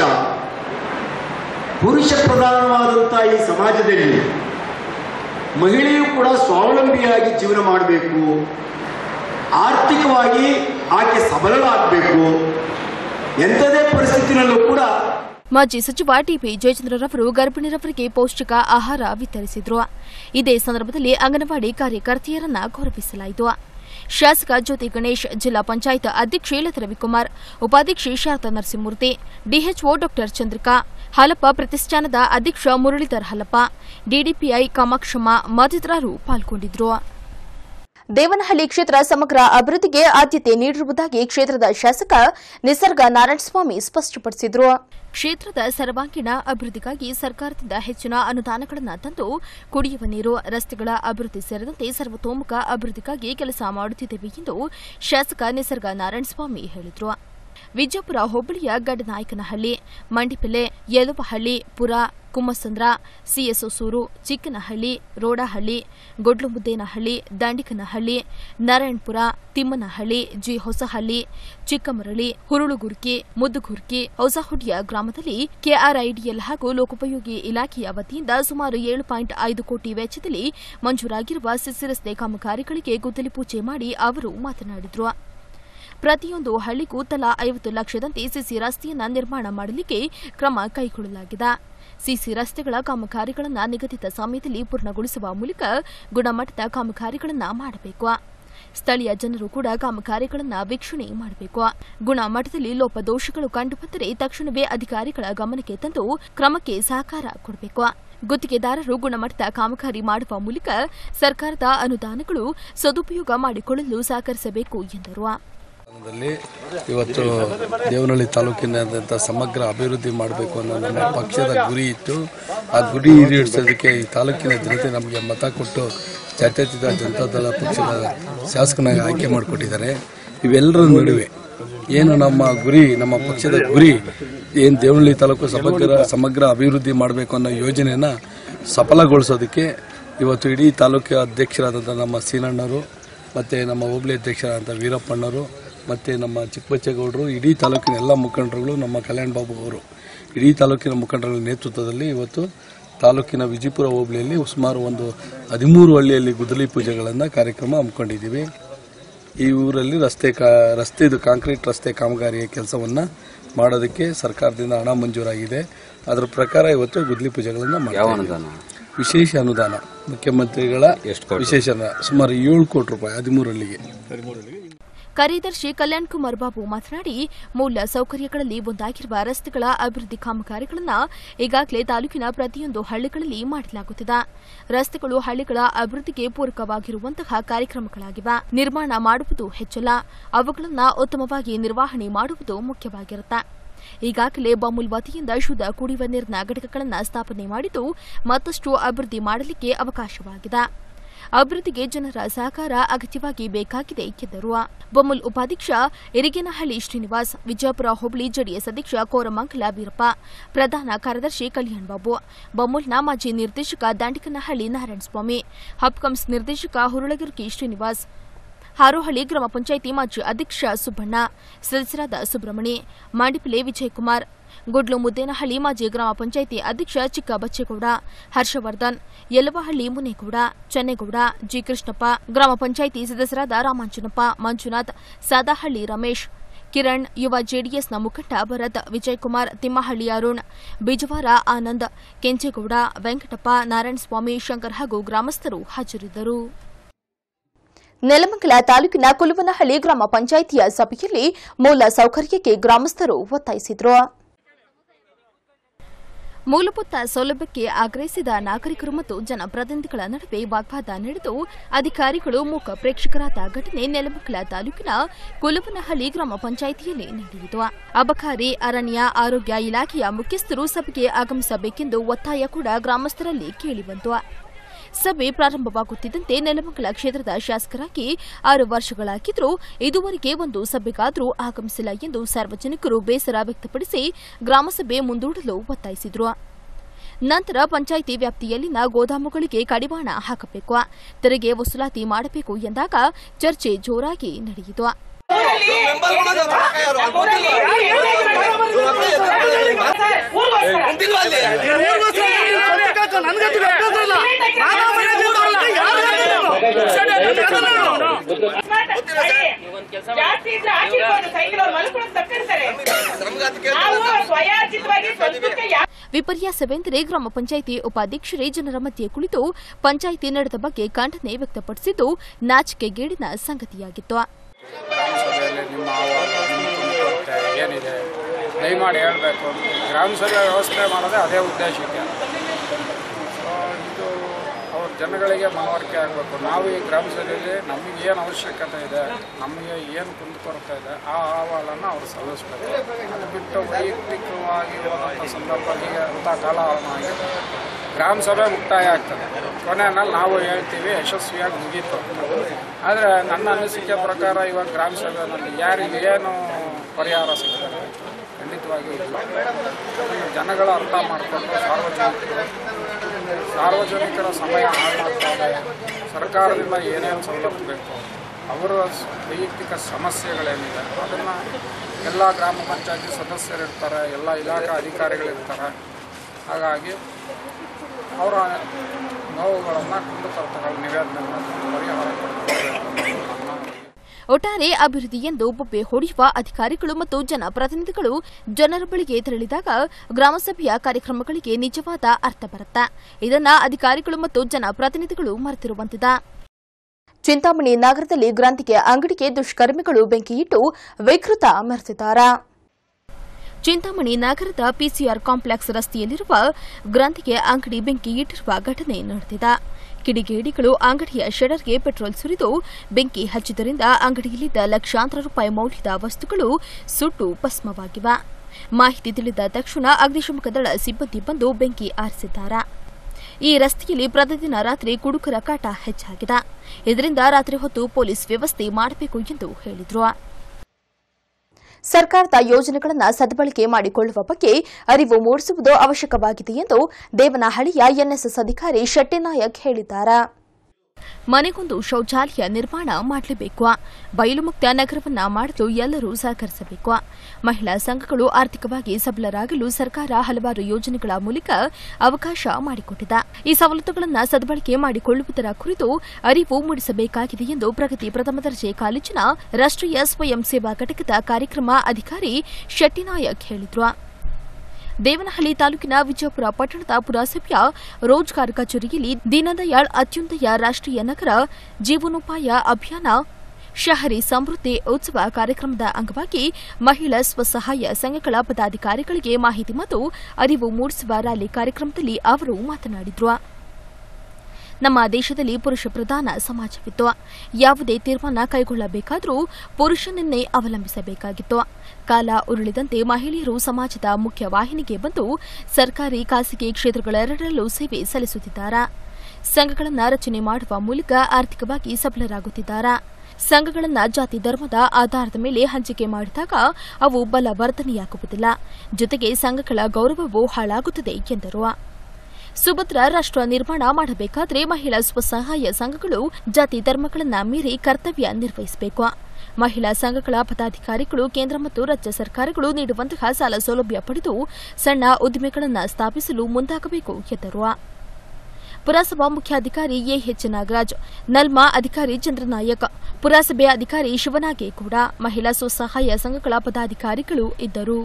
ಪುರುಷ ಪ್ರಧಾನವಾದಂಥ ಈ ಸಮಾಜದಲ್ಲಿ ಮಹಿಳೆಯು ಕೂಡ ಸ್ವಾವಲಂಬಿಯಾಗಿ ಜೀವನ ಮಾಡಬೇಕು ಆರ್ಥಿಕವಾಗಿ ಆಕೆ ಸಬಲಳಾಗಬೇಕು ಎಂಥದೇ ಪರಿಸ್ಥಿತಿನಲ್ಲೂ ಕೂಡ ಮಾಜಿ ಸಚಿವ ಟಿಪಿ ಜಯಚಂದ್ರರವರು ಗರ್ಭಿಣಿಯರವರಿಗೆ ಪೌಷ್ಟಿಕ ಆಹಾರ ವಿತರಿಸಿದ್ರು ಇದೇ ಸಂದರ್ಭದಲ್ಲಿ ಅಂಗನವಾಡಿ ಕಾರ್ಯಕರ್ತೆಯರನ್ನ ಗೌರವಿಸಲಾಯಿತು ಶಾಸಕ ಜ್ಯೋತಿ ಗಣೇಶ್ ಜಿಲ್ಲಾ ಪಂಚಾಯತ್ ಅಧ್ಯಕ್ಷೆ ಲತಾ ರವಿಕುಮಾರ್ ಉಪಾಧ್ಯಕ್ಷೆ ಶಾರದಾ ನರಸಿಂಹಮೂರ್ತಿ ಡಿಎಚ್ಒ ಡಾ ಚಂದ್ರಿಕಾ ಹಾಲಪ್ಪ ಪ್ರತಿಷ್ಠಾನದ ಅಧ್ಯಕ್ಷ ಮುರಳೀಧರ್ ಹಲಪ್ಪ ಡಿಡಿಪಿಐ ಕಾಮಾಕ್ಷಮ್ಮ ಮತ್ತಿತರರು ಪಾಲ್ಗೊಂಡಿದ್ರು ದೇವನಹಳ್ಳಿ ಕ್ಷೇತ್ರ ಸಮಗ್ರ ಅಭಿವೃದ್ಧಿಗೆ ಆದ್ಯತೆ ನೀಡಿರುವುದಾಗಿ ಕ್ಷೇತ್ರದ ಶಾಸಕ ನಿಸರ್ಗ ನಾರಾಯಣಸ್ವಾಮಿ ಸ್ಪಷ್ಟಪಡಿಸಿದರು ಕ್ಷೇತ್ರದ ಸರ್ವಾಂಗೀಣ ಅಭಿವೃದ್ಧಿಗಾಗಿ ಸರ್ಕಾರದಿಂದ ಹೆಚ್ಚಿನ ಅನುದಾನಗಳನ್ನು ತಂದು ಕುಡಿಯುವ ನೀರು ರಸ್ತೆಗಳ ಅಭಿವೃದ್ಧಿ ಸೇರಿದಂತೆ ಸರ್ವತೋಮುಖ ಅಭಿವೃದ್ಧಿಗಾಗಿ ಕೆಲಸ ಮಾಡುತ್ತಿದ್ದೇವೆ ಎಂದು ಶಾಸಕ ನಿಸರ್ಗ ನಾರಾಯಣಸ್ವಾಮಿ ಹೇಳಿದರು ವಿಜಯಪುರ ಹೋಬಳಿಯ ಗಡನಾಯಕನಹಳ್ಳಿ ಮಂಡಿಪೆಲೆ ಯಲುವಹಳ್ಳಿ ಪುರ ಕುಮ್ಮಸಂದ್ರ ಸಿಎಸ್ಒಸೂರು ಚಿಕ್ಕನಹಳ್ಳಿ ರೋಡಹಳ್ಳಿ ಗೊಡ್ಲುಮುದ್ದೇನಹಳ್ಳಿ ದಂಡಿಕನಹಳ್ಳಿ ನಾರಾಯಣಪುರ ತಿಮ್ಮನಹಳ್ಳಿ ಜಿ ಹೊಸಹಳ್ಳಿ ಚಿಕ್ಕಮರಳಿ ಹುರುಳುಗುರ್ಕಿ ಮುದ್ದುಗುರ್ಕಿ ಹೊಸಹುಡಿಯ ಗ್ರಾಮದಲ್ಲಿ ಕೆಆರ್ಐಡಿಎಲ್ ಹಾಗೂ ಲೋಕೋಪಯೋಗಿ ಇಲಾಖೆಯ ವತಿಯಿಂದ ಸುಮಾರು ಏಳು ಪಾಯಿಂಟ್ ಐದು ಕೋಟಿ ವೆಚ್ಚದಲ್ಲಿ ಮಂಜೂರಾಗಿರುವ ಸಿಸಿ ರಸ್ತೆ ಕಾಮಗಾರಿಗಳಿಗೆ ಗುದ್ದಲಿ ಪೂಜೆ ಮಾಡಿ ಅವರು ಮಾತನಾಡಿದರು ಪ್ರತಿಯೊಂದು ಹಳ್ಳಿಗೂ ತಲಾ ಐವತ್ತು ಲಕ್ಷದಂತೆ ಸಿಸಿ ರಸ್ತೆಯನ್ನು ನಿರ್ಮಾಣ ಮಾಡಲಿಕ್ಕೆ ಕ್ರಮ ಕೈಗೊಳ್ಳಲಾಗಿದೆ ಸಿಸಿ ರಸ್ತೆಗಳ ಕಾಮಗಾರಿಗಳನ್ನು ನಿಗದಿತ ಸಮಯದಲ್ಲಿ ಪೂರ್ಣಗೊಳಿಸುವ ಮೂಲಕ ಗುಣಮಟ್ಟದ ಕಾಮಗಾರಿಗಳನ್ನು ಮಾಡಬೇಕು ಸ್ಥಳೀಯ ಜನರು ಕೂಡ ಕಾಮಗಾರಿಗಳನ್ನು ವೀಕ್ಷಣೆ ಮಾಡಬೇಕು ಗುಣಮಟ್ಟದಲ್ಲಿ ಲೋಪದೋಷಗಳು ಕಂಡುಬಂದರೆ ತಕ್ಷಣವೇ ಅಧಿಕಾರಿಗಳ ಗಮನಕ್ಕೆ ತಂದು ಕ್ರಮಕ್ಕೆ ಸಹಕಾರ ಕೊಡಬೇಕು ಗುತ್ತಿಗೆದಾರರು ಗುಣಮಟ್ಟದ ಕಾಮಗಾರಿ ಮಾಡುವ ಮೂಲಕ ಸರ್ಕಾರದ ಅನುದಾನಗಳು ಸದುಪಯೋಗ ಮಾಡಿಕೊಳ್ಳಲು ಸಹಕರಿಸಬೇಕು ಎಂದರು ದಲ್ಲಿ ಇವತ್ತು ದೇವನಹಳ್ಳಿ ತಾಲೂಕಿನಾದ್ಯಂತ ಸಮಗ್ರ ಅಭಿವೃದ್ಧಿ ಮಾಡಬೇಕು ಅನ್ನೋ ನಮ್ಮ ಪಕ್ಷದ ಗುರಿ ಇತ್ತು ಆ ಗುರಿ ಈಡೇರಿಸೋದಕ್ಕೆ ಈ ತಾಲೂಕಿನ ಜನತೆ ನಮಗೆ ಮತ ಕೊಟ್ಟು ಜಾತ್ಯತೀತ ಜನತಾದಳ ಪಕ್ಷದ ಶಾಸಕನಾಗಿ ಆಯ್ಕೆ ಮಾಡಿಕೊಟ್ಟಿದ್ದಾರೆ ಇವೆಲ್ಲರ ನಡುವೆ ಏನು ನಮ್ಮ ಗುರಿ ನಮ್ಮ ಪಕ್ಷದ ಗುರಿ ಏನು ದೇವನಹಳ್ಳಿ ತಾಲೂಕು ಸಮಗ್ರ ಸಮಗ್ರ ಅಭಿವೃದ್ಧಿ ಮಾಡಬೇಕು ಅನ್ನೋ ಯೋಜನೆಯನ್ನು ಸಫಲಗೊಳಿಸೋದಕ್ಕೆ ಇವತ್ತು ಇಡೀ ತಾಲೂಕಿನ ಅಧ್ಯಕ್ಷರಾದಂಥ ನಮ್ಮ ಸೀನಣ್ಣವರು ಮತ್ತು ನಮ್ಮ ಹೋಬಳಿ ಅಧ್ಯಕ್ಷರಾದಂಥ ವೀರಪ್ಪಣ್ಣವರು ಮತ್ತು ನಮ್ಮ ಚಿಕ್ಕಬಚ್ಚೇಗೌಡರು ಇಡೀ ತಾಲೂಕಿನ ಎಲ್ಲ ಮುಖಂಡರುಗಳು ನಮ್ಮ ಕಲ್ಯಾಣ್ ಬಾಬು ಅವರು ಇಡೀ ತಾಲೂಕಿನ ಮುಖಂಡರ ನೇತೃತ್ವದಲ್ಲಿ ಇವತ್ತು ತಾಲೂಕಿನ ವಿಜಯಪುರ ಹೋಬಳಿಯಲ್ಲಿ ಸುಮಾರು ಒಂದು ಹದಿಮೂರು ಹಳ್ಳಿಯಲ್ಲಿ ಗುದ್ದಲಿ ಪೂಜೆಗಳನ್ನು ಕಾರ್ಯಕ್ರಮ ಹಮ್ಮಿಕೊಂಡಿದ್ದೀವಿ ಈ ಊರಲ್ಲಿ ರಸ್ತೆ ಕಾ ರಸ್ತೆದು ಕಾಂಕ್ರೀಟ್ ರಸ್ತೆ ಕಾಮಗಾರಿಯ ಕೆಲಸವನ್ನು ಮಾಡೋದಕ್ಕೆ ಸರ್ಕಾರದಿಂದ ಹಣ ಮಂಜೂರಾಗಿದೆ ಅದರ ಪ್ರಕಾರ ಇವತ್ತು ಗುದ್ದಲಿ ಪೂಜೆಗಳನ್ನು ಮಾಡ್ತೀವಿ ವಿಶೇಷ ಅನುದಾನ ಮುಖ್ಯಮಂತ್ರಿಗಳ ವಿಶೇಷ ಅನುದಾನ ಸುಮಾರು ಏಳು ಕೋಟಿ ರೂಪಾಯಿ ಹದಿಮೂರು ಹಳ್ಳಿಗೆ ಕಾರ್ಯದರ್ಶಿ ಕಲ್ಯಾಣ್ ಕುಮಾರ್ ಬಾಬು ಮಾತನಾಡಿ ಮೂಲ ಸೌಕರ್ಯಗಳಲ್ಲಿ ಒಂದಾಗಿರುವ ರಸ್ತೆಗಳ ಅಭಿವೃದ್ಧಿ ಕಾಮಗಾರಿಗಳನ್ನು ಈಗಾಗಲೇ ತಾಲೂಕಿನ ಪ್ರತಿಯೊಂದು ಹಳ್ಳಿಗಳಲ್ಲಿ ಮಾಡಲಾಗುತ್ತಿದೆ ರಸ್ತೆಗಳು ಹಳ್ಳಿಗಳ ಅಭಿವೃದ್ಧಿಗೆ ಪೂರಕವಾಗಿರುವಂತಹ ಕಾರ್ಯಕ್ರಮಗಳಾಗಿವೆ ನಿರ್ಮಾಣ ಮಾಡುವುದು ಹೆಚ್ಚಲ್ಲ ಅವುಗಳನ್ನು ಉತ್ತಮವಾಗಿ ನಿರ್ವಹಣೆ ಮಾಡುವುದು ಮುಖ್ಯವಾಗಿರುತ್ತೆ ಈಗಾಗಲೇ ಬಮೂಲ್ ವತಿಯಿಂದ ಶುದ್ಧ ಕುಡಿಯುವ ನೀರಿನ ಘಟಕಗಳನ್ನು ಸ್ಥಾಪನೆ ಮಾಡಿದ್ದು ಮತ್ತಷ್ಟು ಅಭಿವೃದ್ಧಿ ಮಾಡಲಿಕ್ಕೆ ಅವಕಾಶವಾಗಿದೆ ಅಭಿವೃದ್ಧಿಗೆ ಜನರ ಸಹಕಾರ ಅಗತ್ಯವಾಗಿ ಬೇಕಾಗಿದೆ ಎಂದರು ಬೊಮ್ಮಲ್ ಉಪಾಧ್ಯಕ್ಷ ಇರಿಗೇನಹಳ್ಳಿ ಶ್ರೀನಿವಾಸ್ ವಿಜಯಪುರ ಹೋಬಳಿ ಜೆಡಿಎಸ್ ಅಧ್ಯಕ್ಷ ಕೋರಮಂಗಲ ವೀರಪ್ಪ ಪ್ರಧಾನ ಕಾರ್ಯದರ್ಶಿ ಕಲ್ಯಾಣ್ ಬಾಬು ಬೊಮ್ಮಲ್ನ ಮಾಜಿ ನಿರ್ದೇಶಕ ದಾಂಡಿಕನಹಳ್ಳಿ ನಾರಾಯಣಸ್ವಾಮಿ ಹಬ್ಕಮ್ಸ್ ನಿರ್ದೇಶಕ ಹುರುಳಗಿರ್ಕಿ ಶ್ರೀನಿವಾಸ್ ಹಾರೋಹಳ್ಳಿ ಗ್ರಾಮ ಪಂಚಾಯಿತಿ ಮಾಜಿ ಅಧ್ಯಕ್ಷ ಸುಬ್ಬಣ್ಣ ಸದಸ್ಯರಾದ ಸುಬ್ರಹ್ಮಣಿ ಮಾಂಡಿಪಿಲೆ ವಿಜಯಕುಮಾರ್ ಗುಡ್ಲು ಮುದ್ದೇನಹಳ್ಳಿ ಮಾಜಿ ಗ್ರಾಮ ಪಂಚಾಯಿತಿ ಅಧ್ಯಕ್ಷ ಚಿಕ್ಕ ಬಚ್ಚೇಗೌಡ ಹರ್ಷವರ್ಧನ್ ಯಲವಹಳ್ಳಿ ಮುನೇಗೌಡ ಚೆನ್ನೇಗೌಡ ಜಿ ಕೃಷ್ಣಪ್ಪ ಗ್ರಾಮ ಪಂಚಾಯಿತಿ ಸದಸ್ಯರಾದ ರಾಮಾಂಜನಪ್ಪ ಮಂಜುನಾಥ್ ಸಾದಾಹಳ್ಳಿ ರಮೇಶ್ ಕಿರಣ್ ಯುವ ಜೆಡಿಎಸ್ನ ಮುಖಂಡ ಭರತ್ ವಿಜಯಕುಮಾರ್ ತಿಮ್ಮಹಳ್ಳಿ ಅರುಣ್ ಬಿಜವಾರ ಆನಂದ್ ಕೆಂಚೇಗೌಡ ವೆಂಕಟಪ್ಪ ನಾರಾಯಣಸ್ವಾಮಿ ಶಂಕರ್ ಹಾಗೂ ಗ್ರಾಮಸ್ಥರು ಹಾಜರಿದ್ದರು ನೆಲಮಂಗಲ ತಾಲೂಕಿನ ಕುಲುವನಹಳ್ಳಿ ಗ್ರಾಮ ಪಂಚಾಯಿತಿಯ ಸಭೆಯಲ್ಲಿ ಮೂಲ ಸೌಕರ್ಯಕ್ಕೆ ಗ್ರಾಮಸ್ಥರು ಒತ್ತಾಯಿಸಿದರು ಮೂಲಭೂತ ಸೌಲಭ್ಯಕ್ಕೆ ಆಗ್ರಹಿಸಿದ ನಾಗರಿಕರು ಮತ್ತು ಜನಪ್ರತಿನಿಧಿಗಳ ನಡುವೆ ವಾಗ್ವಾದ ನಡೆದು ಅಧಿಕಾರಿಗಳು ಮೂಕ ಪ್ರೇಕ್ಷಕರಾದ ಘಟನೆ ನೆಲಮಂಗಲ ತಾಲೂಕಿನ ಕುಲುವನಹಳ್ಳಿ ಗ್ರಾಮ ಪಂಚಾಯಿತಿಯಲ್ಲಿ ನಡೆಯಿತು ಅಬಕಾರಿ ಅರಣ್ಯ ಆರೋಗ್ಯ ಇಲಾಖೆಯ ಮುಖ್ಯಸ್ಥರು ಸಭೆಗೆ ಆಗಮಿಸಬೇಕೆಂದು ಒತ್ತಾಯ ಕೂಡ ಗ್ರಾಮಸ್ಥರಲ್ಲಿ ಕೇಳಿಬಂತು ಸಭೆ ಪ್ರಾರಂಭವಾಗುತ್ತಿದ್ದಂತೆ ನೆಲಮಂಗಲ ಕ್ಷೇತ್ರದ ಶಾಸಕರಾಗಿ ಆರು ವರ್ಷಗಳಾಗಿದ್ರೂ ಇದುವರೆಗೆ ಒಂದು ಸಭೆಗಾದರೂ ಆಗಮಿಸಿಲ್ಲ ಎಂದು ಸಾರ್ವಜನಿಕರು ಬೇಸರ ವ್ಯಕ್ತಪಡಿಸಿ ಗ್ರಾಮಸಭೆ ಮುಂದೂಡಲು ಒತ್ತಾಯಿಸಿದರು ನಂತರ ಪಂಚಾಯಿತಿ ವ್ಯಾಪ್ತಿಯಲ್ಲಿನ ಗೋದಾಮುಗಳಿಗೆ ಕಡಿವಾಣ ಹಾಕಬೇಕು ತೆರಿಗೆ ವಸೂಲಾತಿ ಮಾಡಬೇಕು ಎಂದಾಗ ಚರ್ಚೆ ಜೋರಾಗಿ ನಡೆಯಿತು ಜಾಸ್ತಿ ಇದ್ರೆ ಹಾಕಿರ್ಬೋದು ಸೈಕಲ್ ಅವ್ರು ಮಲ್ಕೊಂಡು ತಪ್ಪಿರ್ತಾರೆ ನಾವು ಸ್ವಯಾರ್ಜಿತವಾಗಿ ಸ್ವಂತಕ್ಕೆ ಯಾ- ವಿಪರ್ಯಾಸವೆಂದರೆ ಗ್ರಾಮ ಪಂಚಾಯಿತಿ ಉಪಾಧ್ಯಕ್ಷರೇ ಜನರ ಮಧ್ಯೆ ಕುಳಿತು ಪಂಚಾಯಿತಿ ನಡೆದ ಬಗ್ಗೆ ಖಂಡನೆ ವ್ಯಕ್ತಪಡಿಸಿದ್ದು ನಾಚಿಕೆಗೇಡಿನ ಸಂಗತಿಯಾಗಿತ್ತು ಗ್ರಾಮಸಭೆಯಲ್ಲಿ ನಿಮ್ಮ ಆವಾಜ, ನಿಮ್ಮ ಕುಂದುಕೊರತೆ ಏನಿದೆ ದಯಮಾಡಿ ಹೇಳಬೇಕು ಗ್ರಾಮಸಭೆ ವ್ಯವಸ್ಥೆ ಮಾಡೋದೇ ಅದೇ ಉದ್ದೇಶಕ್ಕೆ ಸೊ ಇದು ಅವ್ರು ಜನಗಳಿಗೆ ಮನವರಿಕೆ ಆಗಬೇಕು ನಾವು ಈ ಗ್ರಾಮ ಸಭೆಯಲ್ಲಿ ನಮಗೆ ಏನು ಅವಶ್ಯಕತೆ ಇದೆ ನಮಗೆ ಏನು ಕುಂದುಕೊರತೆ ಇದೆ ಆ ಅಹವಾಲನ್ನು ಅವರು ಸಲ್ಲಿಸಬೇಕು ಅದು ಬಿಟ್ಟು ವೈಯಕ್ತಿಕವಾಗಿ ಹೋದಂಥ ಸಂದರ್ಭಗಳಿಗೆ ಅಂಥ ಕಾಲಹರಣವಾಗಿ ಗ್ರಾಮ ಸಭೆ ಮುಕ್ತಾಯ ಆಗ್ತದೆ ಕೊನೆಯಲ್ಲಿ ನಾವು ಹೇಳ್ತೀವಿ ಯಶಸ್ವಿಯಾಗಿ ಮುಗೀತು ಆದರೆ ನನ್ನ ಅನಿಸಿಕೆ ಪ್ರಕಾರ ಇವಾಗ ಗ್ರಾಮ ಸಭೆಯಲ್ಲಿ ಯಾರಿಗೆ ಏನು ಪರಿಹಾರ ಸಿಗ್ತದೆ ಖಂಡಿತವಾಗಿಯೂ ಇಲ್ಲ ಇದನ್ನು ಜನಗಳು ಅರ್ಥ ಮಾಡಿಕೊಂಡು ಸಾರ್ವಜನಿಕರು ಸಾರ್ವಜನಿಕರ ಸಮಯ ಹಾಳು ಮಾಡ್ತಾರೆ ಸರ್ಕಾರದಿಂದ ಏನೇನು ಸವಲತ್ತು ಬೇಕು ಅವರ ಸ್- ವೈಯಕ್ತಿಕ ಸಮಸ್ಯೆಗಳೇನಿದೆ ಅದನ್ನು ಎಲ್ಲ ಗ್ರಾಮ ಪಂಚಾಯತಿ ಸದಸ್ಯರಿರ್ತಾರೆ ಎಲ್ಲ ಇಲಾಖಾ ಅಧಿಕಾರಿಗಳಿರ್ತಾರೆ ಹಾಗಾಗಿ ಅವರ ನೋವುಗಳನ್ನು ಕುಂದುಕೊರತೆಗಳ ನಿವೇದನೆ ಮಾಡಿ ಪರಿಹಾರ ಕೊಡಬೇಕು ಅನ್ನೋದು ನನ್ನ ಒಟ್ಟಾರೆ ಅಭಿವೃದ್ಧಿ ಎಂದು ಬೊಬ್ಬೆ ಹೊಡೆಯುವ ಅಧಿಕಾರಿಗಳು ಮತ್ತು ಜನಪ್ರತಿನಿಧಿಗಳು ಜನರ ಬಳಿಗೆ ತೆರಳಿದಾಗ ಗ್ರಾಮಸಭೆಯ ಕಾರ್ಯಕ್ರಮಗಳಿಗೆ ನಿಜವಾದ ಅರ್ಥ ಬರುತ್ತೆ ಇದನ್ನ ಅಧಿಕಾರಿಗಳು ಮತ್ತು ಜನಪ್ರತಿನಿಧಿಗಳು ಮರೆತಿರುವಂತಿದೆ ಚಿಂತಾಮಣಿ ನಗರದಲ್ಲಿ ಗ್ರಂಥಿಗೆ ಅಂಗಡಿಗೆ ದುಷ್ಕರ್ಮಿಗಳು ಬೆಂಕಿಯಿಟ್ಟು ವಿಕೃತ ಮೆರೆದಿದ್ದಾರೆ ಚಿಂತಾಮಣಿ ನಗರದ ಪಿಸಿಆರ್ ಕಾಂಪ್ಲೆಕ್ಸ್ ರಸ್ತೆಯಲ್ಲಿರುವ ಗ್ರಂಥಿಗೆ ಅಂಗಡಿ ಬೆಂಕಿ ಇಟ್ಟಿರುವ ಘಟನೆ ನಡೆದಿದೆ ಕಿಡಿಗೇಡಿಗಳು ಅಂಗಡಿಯ ಶೆಡರ್ಗೆ ಪೆಟ್ರೋಲ್ ಸುರಿದು ಬೆಂಕಿ ಹಚ್ಚಿದ್ದರಿಂದ ಅಂಗಡಿಯಲ್ಲಿದ್ದ ಲಕ್ಷಾಂತರ ರೂಪಾಯಿ ಮೌಲ್ಯದ ವಸ್ತುಗಳು ಸುಟ್ಟು ಭಸ್ಮವಾಗಿವೆ ಮಾಹಿತಿ ತಿಳಿದ ತಕ್ಷಣ ಅಗ್ನಿಶಾಮಕ ದಳ ಸಿಬ್ಬಂದಿ ಬಂದು ಬೆಂಕಿ ಆರಿಸಿದ್ದಾರೆ ಈ ರಸ್ತೆಯಲ್ಲಿ ಪ್ರತಿದಿನ ರಾತ್ರಿ ಕುಡುಕರ ಕಾಟ ಹೆಚ್ಚಾಗಿದೆ ಇದರಿಂದ ರಾತ್ರಿ ಹೊತ್ತು ಪೊಲೀಸ್ ವ್ಯವಸ್ಥೆ ಮಾಡಬೇಕು ಎಂದು ಹೇಳಿದರು ಸರ್ಕಾರದ ಯೋಜನೆಗಳನ್ನು ಸದ್ಬಳಕೆ ಮಾಡಿಕೊಳ್ಳುವ ಬಗ್ಗೆ ಅರಿವು ಮೂಡಿಸುವುದು ಅವಶ್ಯಕವಾಗಿದೆ ಎಂದು ದೇವನಹಳ್ಳಿಯ ಎನ್ಎಸ್ಎಸ್ ಅಧಿಕಾರಿ ಶೆಟ್ಟಿನಾಯಕ್ ಹೇಳಿದ್ದಾರೆ ಮನೆಗೊಂದು ಶೌಚಾಲಯ ನಿರ್ಮಾಣ ಮಾಡಲೇಬೇಕು ಬಯಲು ಮುಕ್ತ ನಗರವನ್ನ ಮಾಡಲು ಎಲ್ಲರೂ ಸಹಕರಿಸಬೇಕು ಮಹಿಳಾ ಸಂಘಗಳು ಆರ್ಥಿಕವಾಗಿ ಸಬಲರಾಗಲು ಸರ್ಕಾರ ಹಲವಾರು ಯೋಜನೆಗಳ ಮೂಲಕ ಅವಕಾಶ ಮಾಡಿಕೊಟ್ಟಿದೆ ಈ ಸವಲತ್ತುಗಳನ್ನು ಸದ್ಬಳಕೆ ಮಾಡಿಕೊಳ್ಳುವುದರ ಕುರಿತು ಅರಿವು ಮೂಡಿಸಬೇಕಾಗಿದೆ ಎಂದು ಪ್ರಗತಿ ಪ್ರಥಮ ದರ್ಜೆ ಕಾಲೇಜಿನ ರಾಷ್ಟ್ರೀಯ ಸ್ವಯಂ ಸೇವಾ ಘಟಕದ ಕಾರ್ಯಕ್ರಮ ಅಧಿಕಾರಿ ಶೆಟ್ಟಿನಾಯಕ್ ಹೇಳಿದರು ದೇವನಹಳ್ಳಿ ತಾಲೂಕಿನ ವಿಜಯಪುರ ಪಟ್ಟಣದ ಪುರಸಭೆಯ ರೋಜ್ಗಾರ್ ಕಚೇರಿಯಲ್ಲಿ ದೀನದಯಾಳ್ ಅತ್ಯುನ್ನಯ ರಾಷ್ಟ್ರೀಯ ನಗರ ಜೀವನೋಪಾಯ ಅಭಿಯಾನ ಶಹರಿ ಸಮೃದ್ಧಿ ಉತ್ಸವ ಕಾರ್ಯಕ್ರಮದ ಅಂಗವಾಗಿ ಮಹಿಳಾ ಸ್ವಸಹಾಯ ಸಂಘಗಳ ಪದಾಧಿಕಾರಿಗಳಿಗೆ ಮಾಹಿತಿ ಮತ್ತು ಅರಿವು ಮೂಡಿಸುವ ರ್ಯಾಲಿ ಕಾರ್ಯಕ್ರಮದಲ್ಲಿ ಅವರು ಮಾತನಾಡಿದರು ನಮ್ಮ ದೇಶದಲ್ಲಿ ಪುರುಷ ಪ್ರಧಾನ ಸಮಾಜವಿತ್ತು ಯಾವುದೇ ತೀರ್ಮಾನ ಕೈಗೊಳ್ಳಬೇಕಾದರೂ ಪುರುಷನನ್ನೇ ಅವಲಂಬಿಸಬೇಕಾಗಿತ್ತು ಕಾಲ ಉರುಳಿದಂತೆ ಮಹಿಳೆಯರು ಸಮಾಜದ ಮುಖ್ಯ ವಾಹಿನಿಗೆ ಬಂದು ಸರ್ಕಾರಿ ಖಾಸಗಿ ಕ್ಷೇತ್ರಗಳೆರಡರಲ್ಲೂ ಸೇವೆ ಸಲ್ಲಿಸುತ್ತಿದ್ದಾರೆ ಸಂಘಗಳನ್ನು ರಚನೆ ಮಾಡುವ ಮೂಲಕ ಆರ್ಥಿಕವಾಗಿ ಸಬಲರಾಗುತ್ತಿದ್ದಾರೆ ಸಂಘಗಳನ್ನು ಜಾತಿ ಧರ್ಮದ ಆಧಾರದ ಮೇಲೆ ಹಂಚಿಕೆ ಮಾಡಿದಾಗ ಅವು ಬಲವರ್ಧನೆಯಾಗುವುದಿಲ್ಲ ಜೊತೆಗೆ ಸಂಘಗಳ ಗೌರವವೂ ಹಾಳಾಗುತ್ತದೆ ಎಂದರು ಸುಭದ್ರ ರಾಷ್ಟ್ರ ನಿರ್ಮಾಣ ಮಾಡಬೇಕಾದರೆ ಮಹಿಳಾ ಸ್ವಸಹಾಯ ಸಂಘಗಳು ಜಾತಿ ಧರ್ಮಗಳನ್ನ ಮೀರಿ ಕರ್ತವ್ಯ ನಿರ್ವಹಿಸಬೇಕು ಮಹಿಳಾ ಸಂಘಗಳ ಪದಾಧಿಕಾರಿಗಳು ಕೇಂದ್ರ ಮತ್ತು ರಾಜ್ಯ ಸರ್ಕಾರಗಳು ನೀಡುವಂತಹ ಸಾಲ ಸೌಲಭ್ಯ ಪಡೆದು ಸಣ್ಣ ಉದ್ದಿಮೆಗಳನ್ನು ಸ್ಥಾಪಿಸಲು ಮುಂದಾಗಬೇಕು ಎಂದರು ಪುರಸಭಾ ಮುಖ್ಯಾಧಿಕಾರಿ ಎಎಚ್ ನಾಗರಾಜ್ ನಲ್ಮಾ ಅಧಿಕಾರಿ ಚಂದ್ರನಾಯಕ್ ಪುರಸಭೆ ಅಧಿಕಾರಿ ಶಿವನಾಗೇಗೌಡ ಮಹಿಳಾ ಸ್ವಸಹಾಯ ಸಂಘಗಳ ಪದಾಧಿಕಾರಿಗಳು ಇದ್ದರು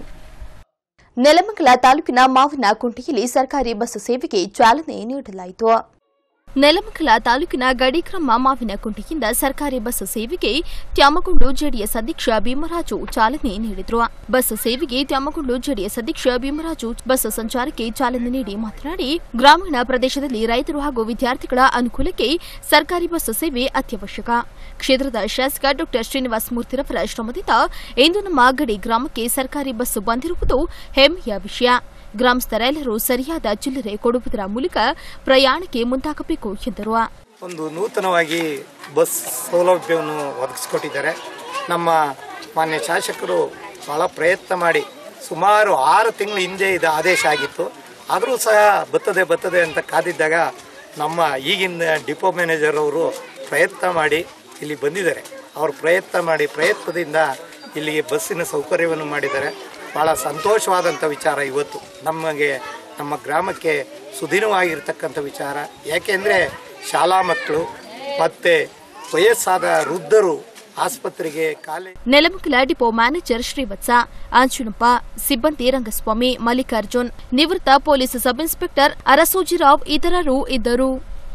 ನೆಲಮಂಗಲ ತಾಲೂಕಿನ ಮಾವಿನ ಕುಂಟೆಯಲ್ಲಿ ಸರ್ಕಾರಿ ಬಸ್ ಸೇವೆಗೆ ಚಾಲನೆ ನೀಡಲಾಯಿತು ನೆಲಮಂಗಲ ತಾಲೂಕಿನ ಗಡಿಕ್ರಮ ಮಾವಿನ ಕುಂಟೆಯಿಂದ ಸರ್ಕಾರಿ ಬಸ್ ಸೇವೆಗೆ ತ್ಯಾಮಗೊಂಡು ಜೆಡಿಎಸ್ ಅಧ್ಯಕ್ಷ ಭೀಮರಾಜು ಚಾಲನೆ ನೀಡಿದರು ಬಸ್ ಸೇವೆಗೆ ತ್ಯಾಮಗೊಂಡು ಜೆಡಿಎಸ್ ಅಧ್ಯಕ್ಷ ಭೀಮರಾಜು ಬಸ್ ಸಂಚಾರಕ್ಕೆ ಚಾಲನೆ ನೀಡಿ ಮಾತನಾಡಿ ಗ್ರಾಮೀಣ ಪ್ರದೇಶದಲ್ಲಿ ರೈತರು ಹಾಗೂ ವಿದ್ಯಾರ್ಥಿಗಳ ಅನುಕೂಲಕ್ಕೆ ಸರ್ಕಾರಿ ಬಸ್ ಸೇವೆ ಅತ್ಯವಶ್ಯಕ ಕ್ಷೇತ್ರದ ಶಾಸಕ ಡಾ ಶ್ರೀನಿವಾಸ ಮೂರ್ತಿರವರ ಶ್ರಮದಿಂದ ಇಂದು ನಮ್ಮ ಗಡಿ ಗ್ರಾಮಕ್ಕೆ ಸರ್ಕಾರಿ ಬಸ್ ಬಂದಿರುವುದು ಹೆಮ್ಮೆಯ ವಿಷಯ ಗ್ರಾಮಸ್ಥರೆಲ್ಲರೂ ಸರಿಯಾದ ಚಿಲ್ಲರೆ ಕೊಡುವುದರ ಮೂಲಕ ಪ್ರಯಾಣಕ್ಕೆ ಮುಂದಾಗಬೇಕು ಎಂದರು ಒಂದು ನೂತನವಾಗಿ ಬಸ್ ಸೌಲಭ್ಯವನ್ನು ಒದಗಿಸಿಕೊಟ್ಟಿದ್ದಾರೆ ನಮ್ಮ ಮಾನ್ಯ ಶಾಸಕರು ಭಾಳ ಪ್ರಯತ್ನ ಮಾಡಿ ಸುಮಾರು ಆರು ತಿಂಗಳ ಹಿಂದೆ ಇದು ಆದೇಶ ಆಗಿತ್ತು ಆದರೂ ಸಹ ಬರ್ತದೆ ಬರ್ತದೆ ಅಂತ ಕಾದಿದ್ದಾಗ ನಮ್ಮ ಈಗಿನ ಡಿಪೋ ಮ್ಯಾನೇಜರ್ ಅವರು ಪ್ರಯತ್ನ ಮಾಡಿ ಇಲ್ಲಿ ಬಂದಿದ್ದಾರೆ ಅವರು ಪ್ರಯತ್ನ ಮಾಡಿ ಪ್ರಯತ್ನದಿಂದ ಇಲ್ಲಿಗೆ ಬಸ್ಸಿನ ಸೌಕರ್ಯವನ್ನು ಮಾಡಿದ್ದಾರೆ ಭಾಳ ಸಂತೋಷವಾದಂಥ ವಿಚಾರ ಇವತ್ತು ನಮಗೆ ನಮ್ಮ ಗ್ರಾಮಕ್ಕೆ ಸುದೀನವಾಗಿರ್ತಕ್ಕಂಥ ವಿಚಾರ ಯಾಕೆಂದರೆ ಶಾಲಾ ಮಕ್ಕಳು ಮತ್ತು ವಯಸ್ಸಾದ ವೃದ್ಧರು ಆಸ್ಪತ್ರೆಗೆ college Nelamangala depot manager Srivatsa Anjanappa ಸಿಬ್ಬಂದಿ ರಂಗಸ್ವಾಮಿ ಮಲ್ಲಿಕಾರ್ಜುನ್ ನಿವೃತ್ತ ಪೊಲೀಸ್ ಸಬ್ ಇನ್ಸ್ಪೆಕ್ಟರ್ ಅರಸೋಜಿರಾವ್ ಇತರರು ಇದ್ದರು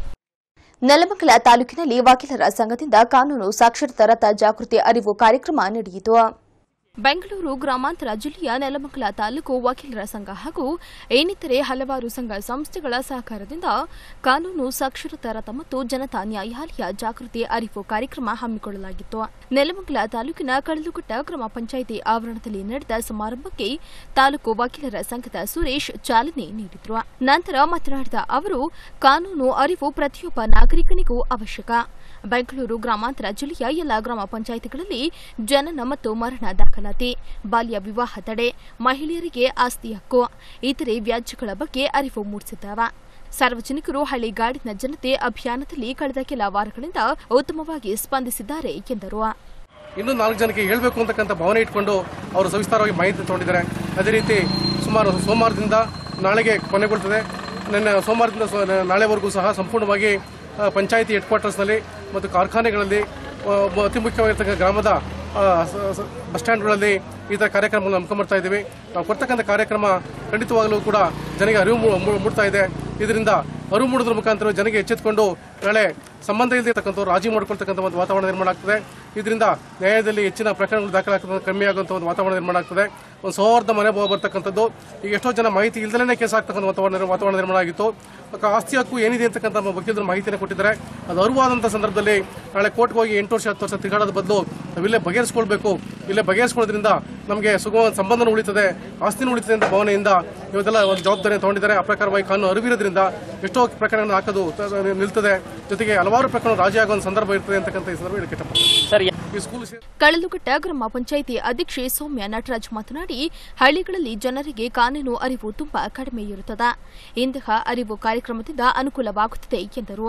ನೆಲಮಂಗಲ ತಾಲೂಕಿನಲ್ಲಿ ವಕೀಲರ ಸಂಘದಿಂದ ಕಾನೂನು ಸಾಕ್ಷರತಾ ರಥ ಜಾಗೃತಿ ಅರಿವು ಕಾರ್ಯಕ್ರಮ ನಡೆಯಿತು ಬೆಂಗಳೂರು ಗ್ರಾಮಾಂತರ ಜಿಲ್ಲೆಯ ನೆಲಮಂಗಲ ತಾಲೂಕು ವಕೀಲರ ಸಂಘ ಹಾಗೂ ಇನ್ನಿತರೆ ಹಲವಾರು ಸಂಘ ಸಂಸ್ಥೆಗಳ ಸಹಕಾರದಿಂದ ಕಾನೂನು ಸಾಕ್ಷರತಾ ರಥ ಮತ್ತು ಜನತಾ ನ್ಯಾಯಾಲಯ ಜಾಗೃತಿ ಅರಿವು ಕಾರ್ಯಕ್ರಮ ಹಮ್ಮಿಕೊಳ್ಳಲಾಗಿತ್ತು ನೆಲಮಂಗಲ ತಾಲೂಕಿನ ಕಳಲುಗುಟ್ಟ ಗ್ರಾಮ ಪಂಚಾಯಿತಿ ಆವರಣದಲ್ಲಿ ನಡೆದ ಸಮಾರಂಭಕ್ಕೆ ತಾಲೂಕು ವಕೀಲರ ಸಂಘದ ಸುರೇಶ್ ಚಾಲನೆ ನೀಡಿದ್ರು ನಂತರ ಮಾತನಾಡಿದ ಅವರು ಕಾನೂನು ಅರಿವು ಪ್ರತಿಯೊಬ್ಬ ನಾಗರಿಕನಿಗೂ ಅವಶ್ಯಕ ಬೆಂಗಳೂರು ಗ್ರಾಮಾಂತರ ಜಿಲ್ಲೆಯ ಎಲ್ಲ ಗ್ರಾಮ ಪಂಚಾಯಿತಿಗಳಲ್ಲಿ ಜನನ ಮತ್ತು ಮರಣ ದಾಖಲಾತಿ ಬಾಲ್ಯ ವಿವಾಹ ತಡೆ ಮಹಿಳೆಯರಿಗೆ ಆಸ್ತಿ ಹಕ್ಕು ಇತರೆ ವ್ಯಾಜ್ಯಗಳ ಬಗ್ಗೆ ಅರಿವು ಮೂಡಿಸಿದ್ದಾವೆ ಸಾರ್ವಜನಿಕರು ಹಳ್ಳಿಗಾಡಿನ ಜನತೆ ಅಭಿಯಾನದಲ್ಲಿ ಕಳೆದ ಕೆಲ ವಾರಗಳಿಂದ ಉತ್ತಮವಾಗಿ ಸ್ಪಂದಿಸಿದ್ದಾರೆ ಎಂದರು ಇನ್ನೂ ನಾಲ್ಕು ಜನಕ್ಕೆ ಹೇಳಬೇಕು ಅಂತಕ್ಕಂಥ ಭಾವನೆ ಇಟ್ಕೊಂಡು ಅವರು ಸವಿಸ್ತಾರವಾಗಿ ಮಾಹಿತಿ ತಗೊಂಡಿದ್ದಾರೆ ಅದೇ ರೀತಿ ಸುಮಾರು ಸೋಮವಾರದಿಂದ ನಾಳೆಗೆ ಕೊನೆಗೊಳ್ತದೆ ನನ್ನ ಸೋಮವಾರದಿಂದ ಸೊ- ನಾಳೆವರೆಗೂ ಸಹ ಸಂಪೂರ್ಣವಾಗಿ ಆ, ಪಂಚಾಯಿತಿ ಹೆಡ್ ಕ್ವಾರ್ಟರ್ಸ್ನಲ್ಲಿ ಮತ್ತು ಕಾರ್ಖಾನೆಗಳಲ್ಲಿ ಆ, ಮ- ಅತಿ ಮುಖ್ಯವಾಗಿರ್ತಕ್ಕಂಥ ಗ್ರಾಮದ ಆ, ಸ- ಸ- ಬಸ್ ಸ್ಟ್ಯಾಂಡ್ಗಳಲ್ಲಿ ಈ ಥರ ಕಾರ್ಯಕ್ರಮಗಳನ್ನು ಹಮ್ಮಿಕೊಂಬರ್ತಾ ಇದ್ದೀವಿ ನಾವು ಕೊಡ್ತಕ್ಕಂಥ ಕಾರ್ಯಕ್ರಮ ಖಂಡಿತವಾಗಲೂ ಕೂಡ ಜನರಿಗೆ ಅರಿವು ಮೂ- ಮೂ- ಮೂಡ್ತಾ ಇದೆ ಇದರಿಂದ ಅರಿವು ಮೂಡೋದ್ರ ಮುಖಾಂತರ ಜನರಿಗೆ ಎಚ್ಚೆತ್ತುಕೊಂಡು ನಾಳೆ ಸಂಬಂಧ ಇಲ್ಲದಿರ್ತಕ್ಕಂಥವ್ರು ರಾಜಿ ಮಾಡ್ಕೊಳ್ತಕ್ಕಂಥ ಒಂದು ವಾತಾವರಣ ನಿರ್ಮಾಣ ಆಗ್ತದೆ ಇದರಿಂದ ನ್ಯಾಯದಲ್ಲಿ ಹೆಚ್ಚಿನ ಪ್ರಕರಣಗಳು ದಾಖಲಾಗ್ತದೆ ಕಮ್ಮಿ ಆಗುವಂಥ ಒಂದು ವಾತಾವರಣ ನಿರ್ಮಾಣ ಆಗ್ತದೆ ಒಂದು ಸೌಹಾರ್ದ ಮನೋಭಾವ ಬರ್ತಕ್ಕಂಥದ್ದು ಈಗ ಎಷ್ಟೋ ಜನ ಮಾಹಿತಿ ಇಲ್ದಲೇ ಕೇಸ್ ಆಗ್ತಕ್ಕಂಥ ವಾತಾವರಣ ನಿರ್ಮಾಣ- ವಾತಾವರಣ ನಿರ್ಮಾಣ ಆಗಿತ್ತು ಅಕ್ಕ ಆಸ್ತಿ ಹಕ್ಕು ಏನಿದೆ ಅಂತಕ್ಕಂಥ ನಮ್ಮ ವಕೀಲರು ಮಾಹಿತಿಯನ್ನು ಕೊಟ್ಟಿದ್ದಾರೆ ಅದು ಅರಿವಾದಂಥ ಸಂದರ್ಭದಲ್ಲಿ ನಾಳೆ ಕೋರ್ಟ್ಗೆ ಹೋಗಿ ಎಂಟು ವರ್ಷ ಹತ್ತು ವರ್ಷ ತಿರುಗಾಡೋದ ಬದಲು ನಾವಿಲ್ಲೇ ಬಗೆಹರಿಸ್ಕೊಳ್ಬೇಕು ಇಲ್ಲೇ ಬಗೆಹರಿಸ್ಕೊಳ್ಳೋದ್ರಿಂದ ನಮಗೆ ಸುಗಮ ಸಂಬಂಧನೂ ಉಳಿತದೆ ಆಸ್ತಿನೂ ಉಳಿತದೆ ಅಂತ ಭಾವನೆಯಿಂದ ಇವತ್ತೆಲ್ಲ ಒಂದು ಜವಾಬ್ದಾರಿ ತಗೊಂಡಿದ್ದಾರೆ ಆ ಪ್ರಕಾರವಾಗಿ ಕಾನೂನು ಅರಿವಿರೋದ್ರಿಂದ ಎಷ್ಟೋ ಪ್ರಕರಣ ಹಾಕೋದು ತ- ನಿಲ್ತದೆ ಜೊತೆಗೆ ಹಲವಾರು ಪ್ರಕರಣ ರಾಜಿ ಆಗೋ ಒಂದು ಸಂದರ್ಭ ಇರ್ತದೆ ಅಂತಕ್ಕಂಥ ಈ ಸಂದರ್ಭ ಹೇಳಕ್ಕೆ ಇಷ್ಟಪಡ್ತೀನಿ. ಈ ಸ್ಕೂಲ್ ಸೇ- ಕಳಲುಘಟ್ಟ ಗ್ರಾಮ ಪಂಚಾಯಿತಿ ಅಧ್ಯಕ್ಷೆ ಸೌಮ್ಯ ನಟರಾಜ್ ಮಾತನಾಡಿ ಹಳ್ಳಿಗಳಲ್ಲಿ ಜನರಿಗೆ ಕಾನೂನು ಅರಿವು ತುಂಬಾ ಕಡಿಮೆ ಇರುತ್ತದೆ ಇಂತಹ ಅರಿವು ಕಾರ್ಯಕ್ರಮದಿಂದ ಅನುಕೂಲವಾಗುತ್ತದೆ ಎಂದರು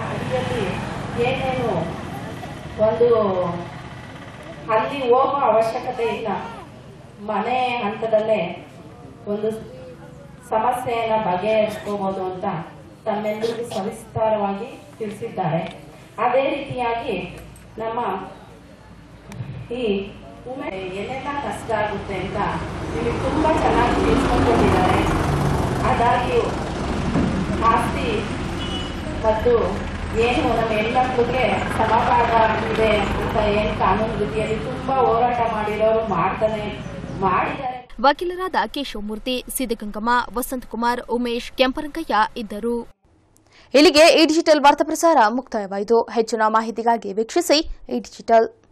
ಏನೇನು ಒಂದು ಅಲ್ಲಿ ಹೋಗೋ ಅವಶ್ಯಕತೆ ಇಲ್ಲ ಮನೆ ಹಂತದಲ್ಲೇ ಒಂದು ಸಮಸ್ಯೆಯನ್ನು ಬಗೆಹರಿಸ್ಕೋಬಹುದು ಅಂತ ತಮ್ಮೆಲ್ಲರಿಗೂ ಸವಿಸ್ತಾರವಾಗಿ ತಿಳಿಸಿದ್ದಾರೆ ಅದೇ ರೀತಿಯಾಗಿ ನಮ್ಮ ಈ ಉಮೆ ಏನೆಲ್ಲ ಕಷ್ಟ ಆಗುತ್ತೆ ಅಂತ ನಿಮಗೆ ತುಂಬಾ ಚೆನ್ನಾಗಿ ತಿಳಿಸ್ಕೊಂಡಿದ್ದಾರೆ ಆದಾಗ್ಯೂ ಆಸ್ತಿ ಮತ್ತು ಏನು ನಮ್ಮ ಹೆಣ್ಮಕ್ಳಿಗೆ ಸಮಭಾಗ ಇದೆ ಅಂತ ಏನು ಕಾನೂನು ರೀತಿಯಲ್ಲಿ ತುಂಬಾ ಹೋರಾಟ ಮಾಡಿರೋರು ಮಾಡ್ತಾನೆ ಮಾಡಿದ್ದಾರೆ ವಕೀಲರಾದ ಕೇಶವಮೂರ್ತಿ ಸಿದ್ದಗಂಗಮ್ಮ ವಸಂತಕುಮಾರ್ ಉಮೇಶ್ ಕೆಂಪರಂಗಯ್ಯ ಇದ್ದರು ಇಲ್ಲಿಗೆ ಈ ಡಿಜಿಟಲ್ ವಾರ್ತಾ ಪ್ರಸಾರ ಮುಕ್ತಾಯವಾಯಿತು ಹೆಚ್ಚಿನ ಮಾಹಿತಿಗಾಗಿ ವೀಕ್ಷಿಸಿ ಈ ಡಿಜಿಟಲ್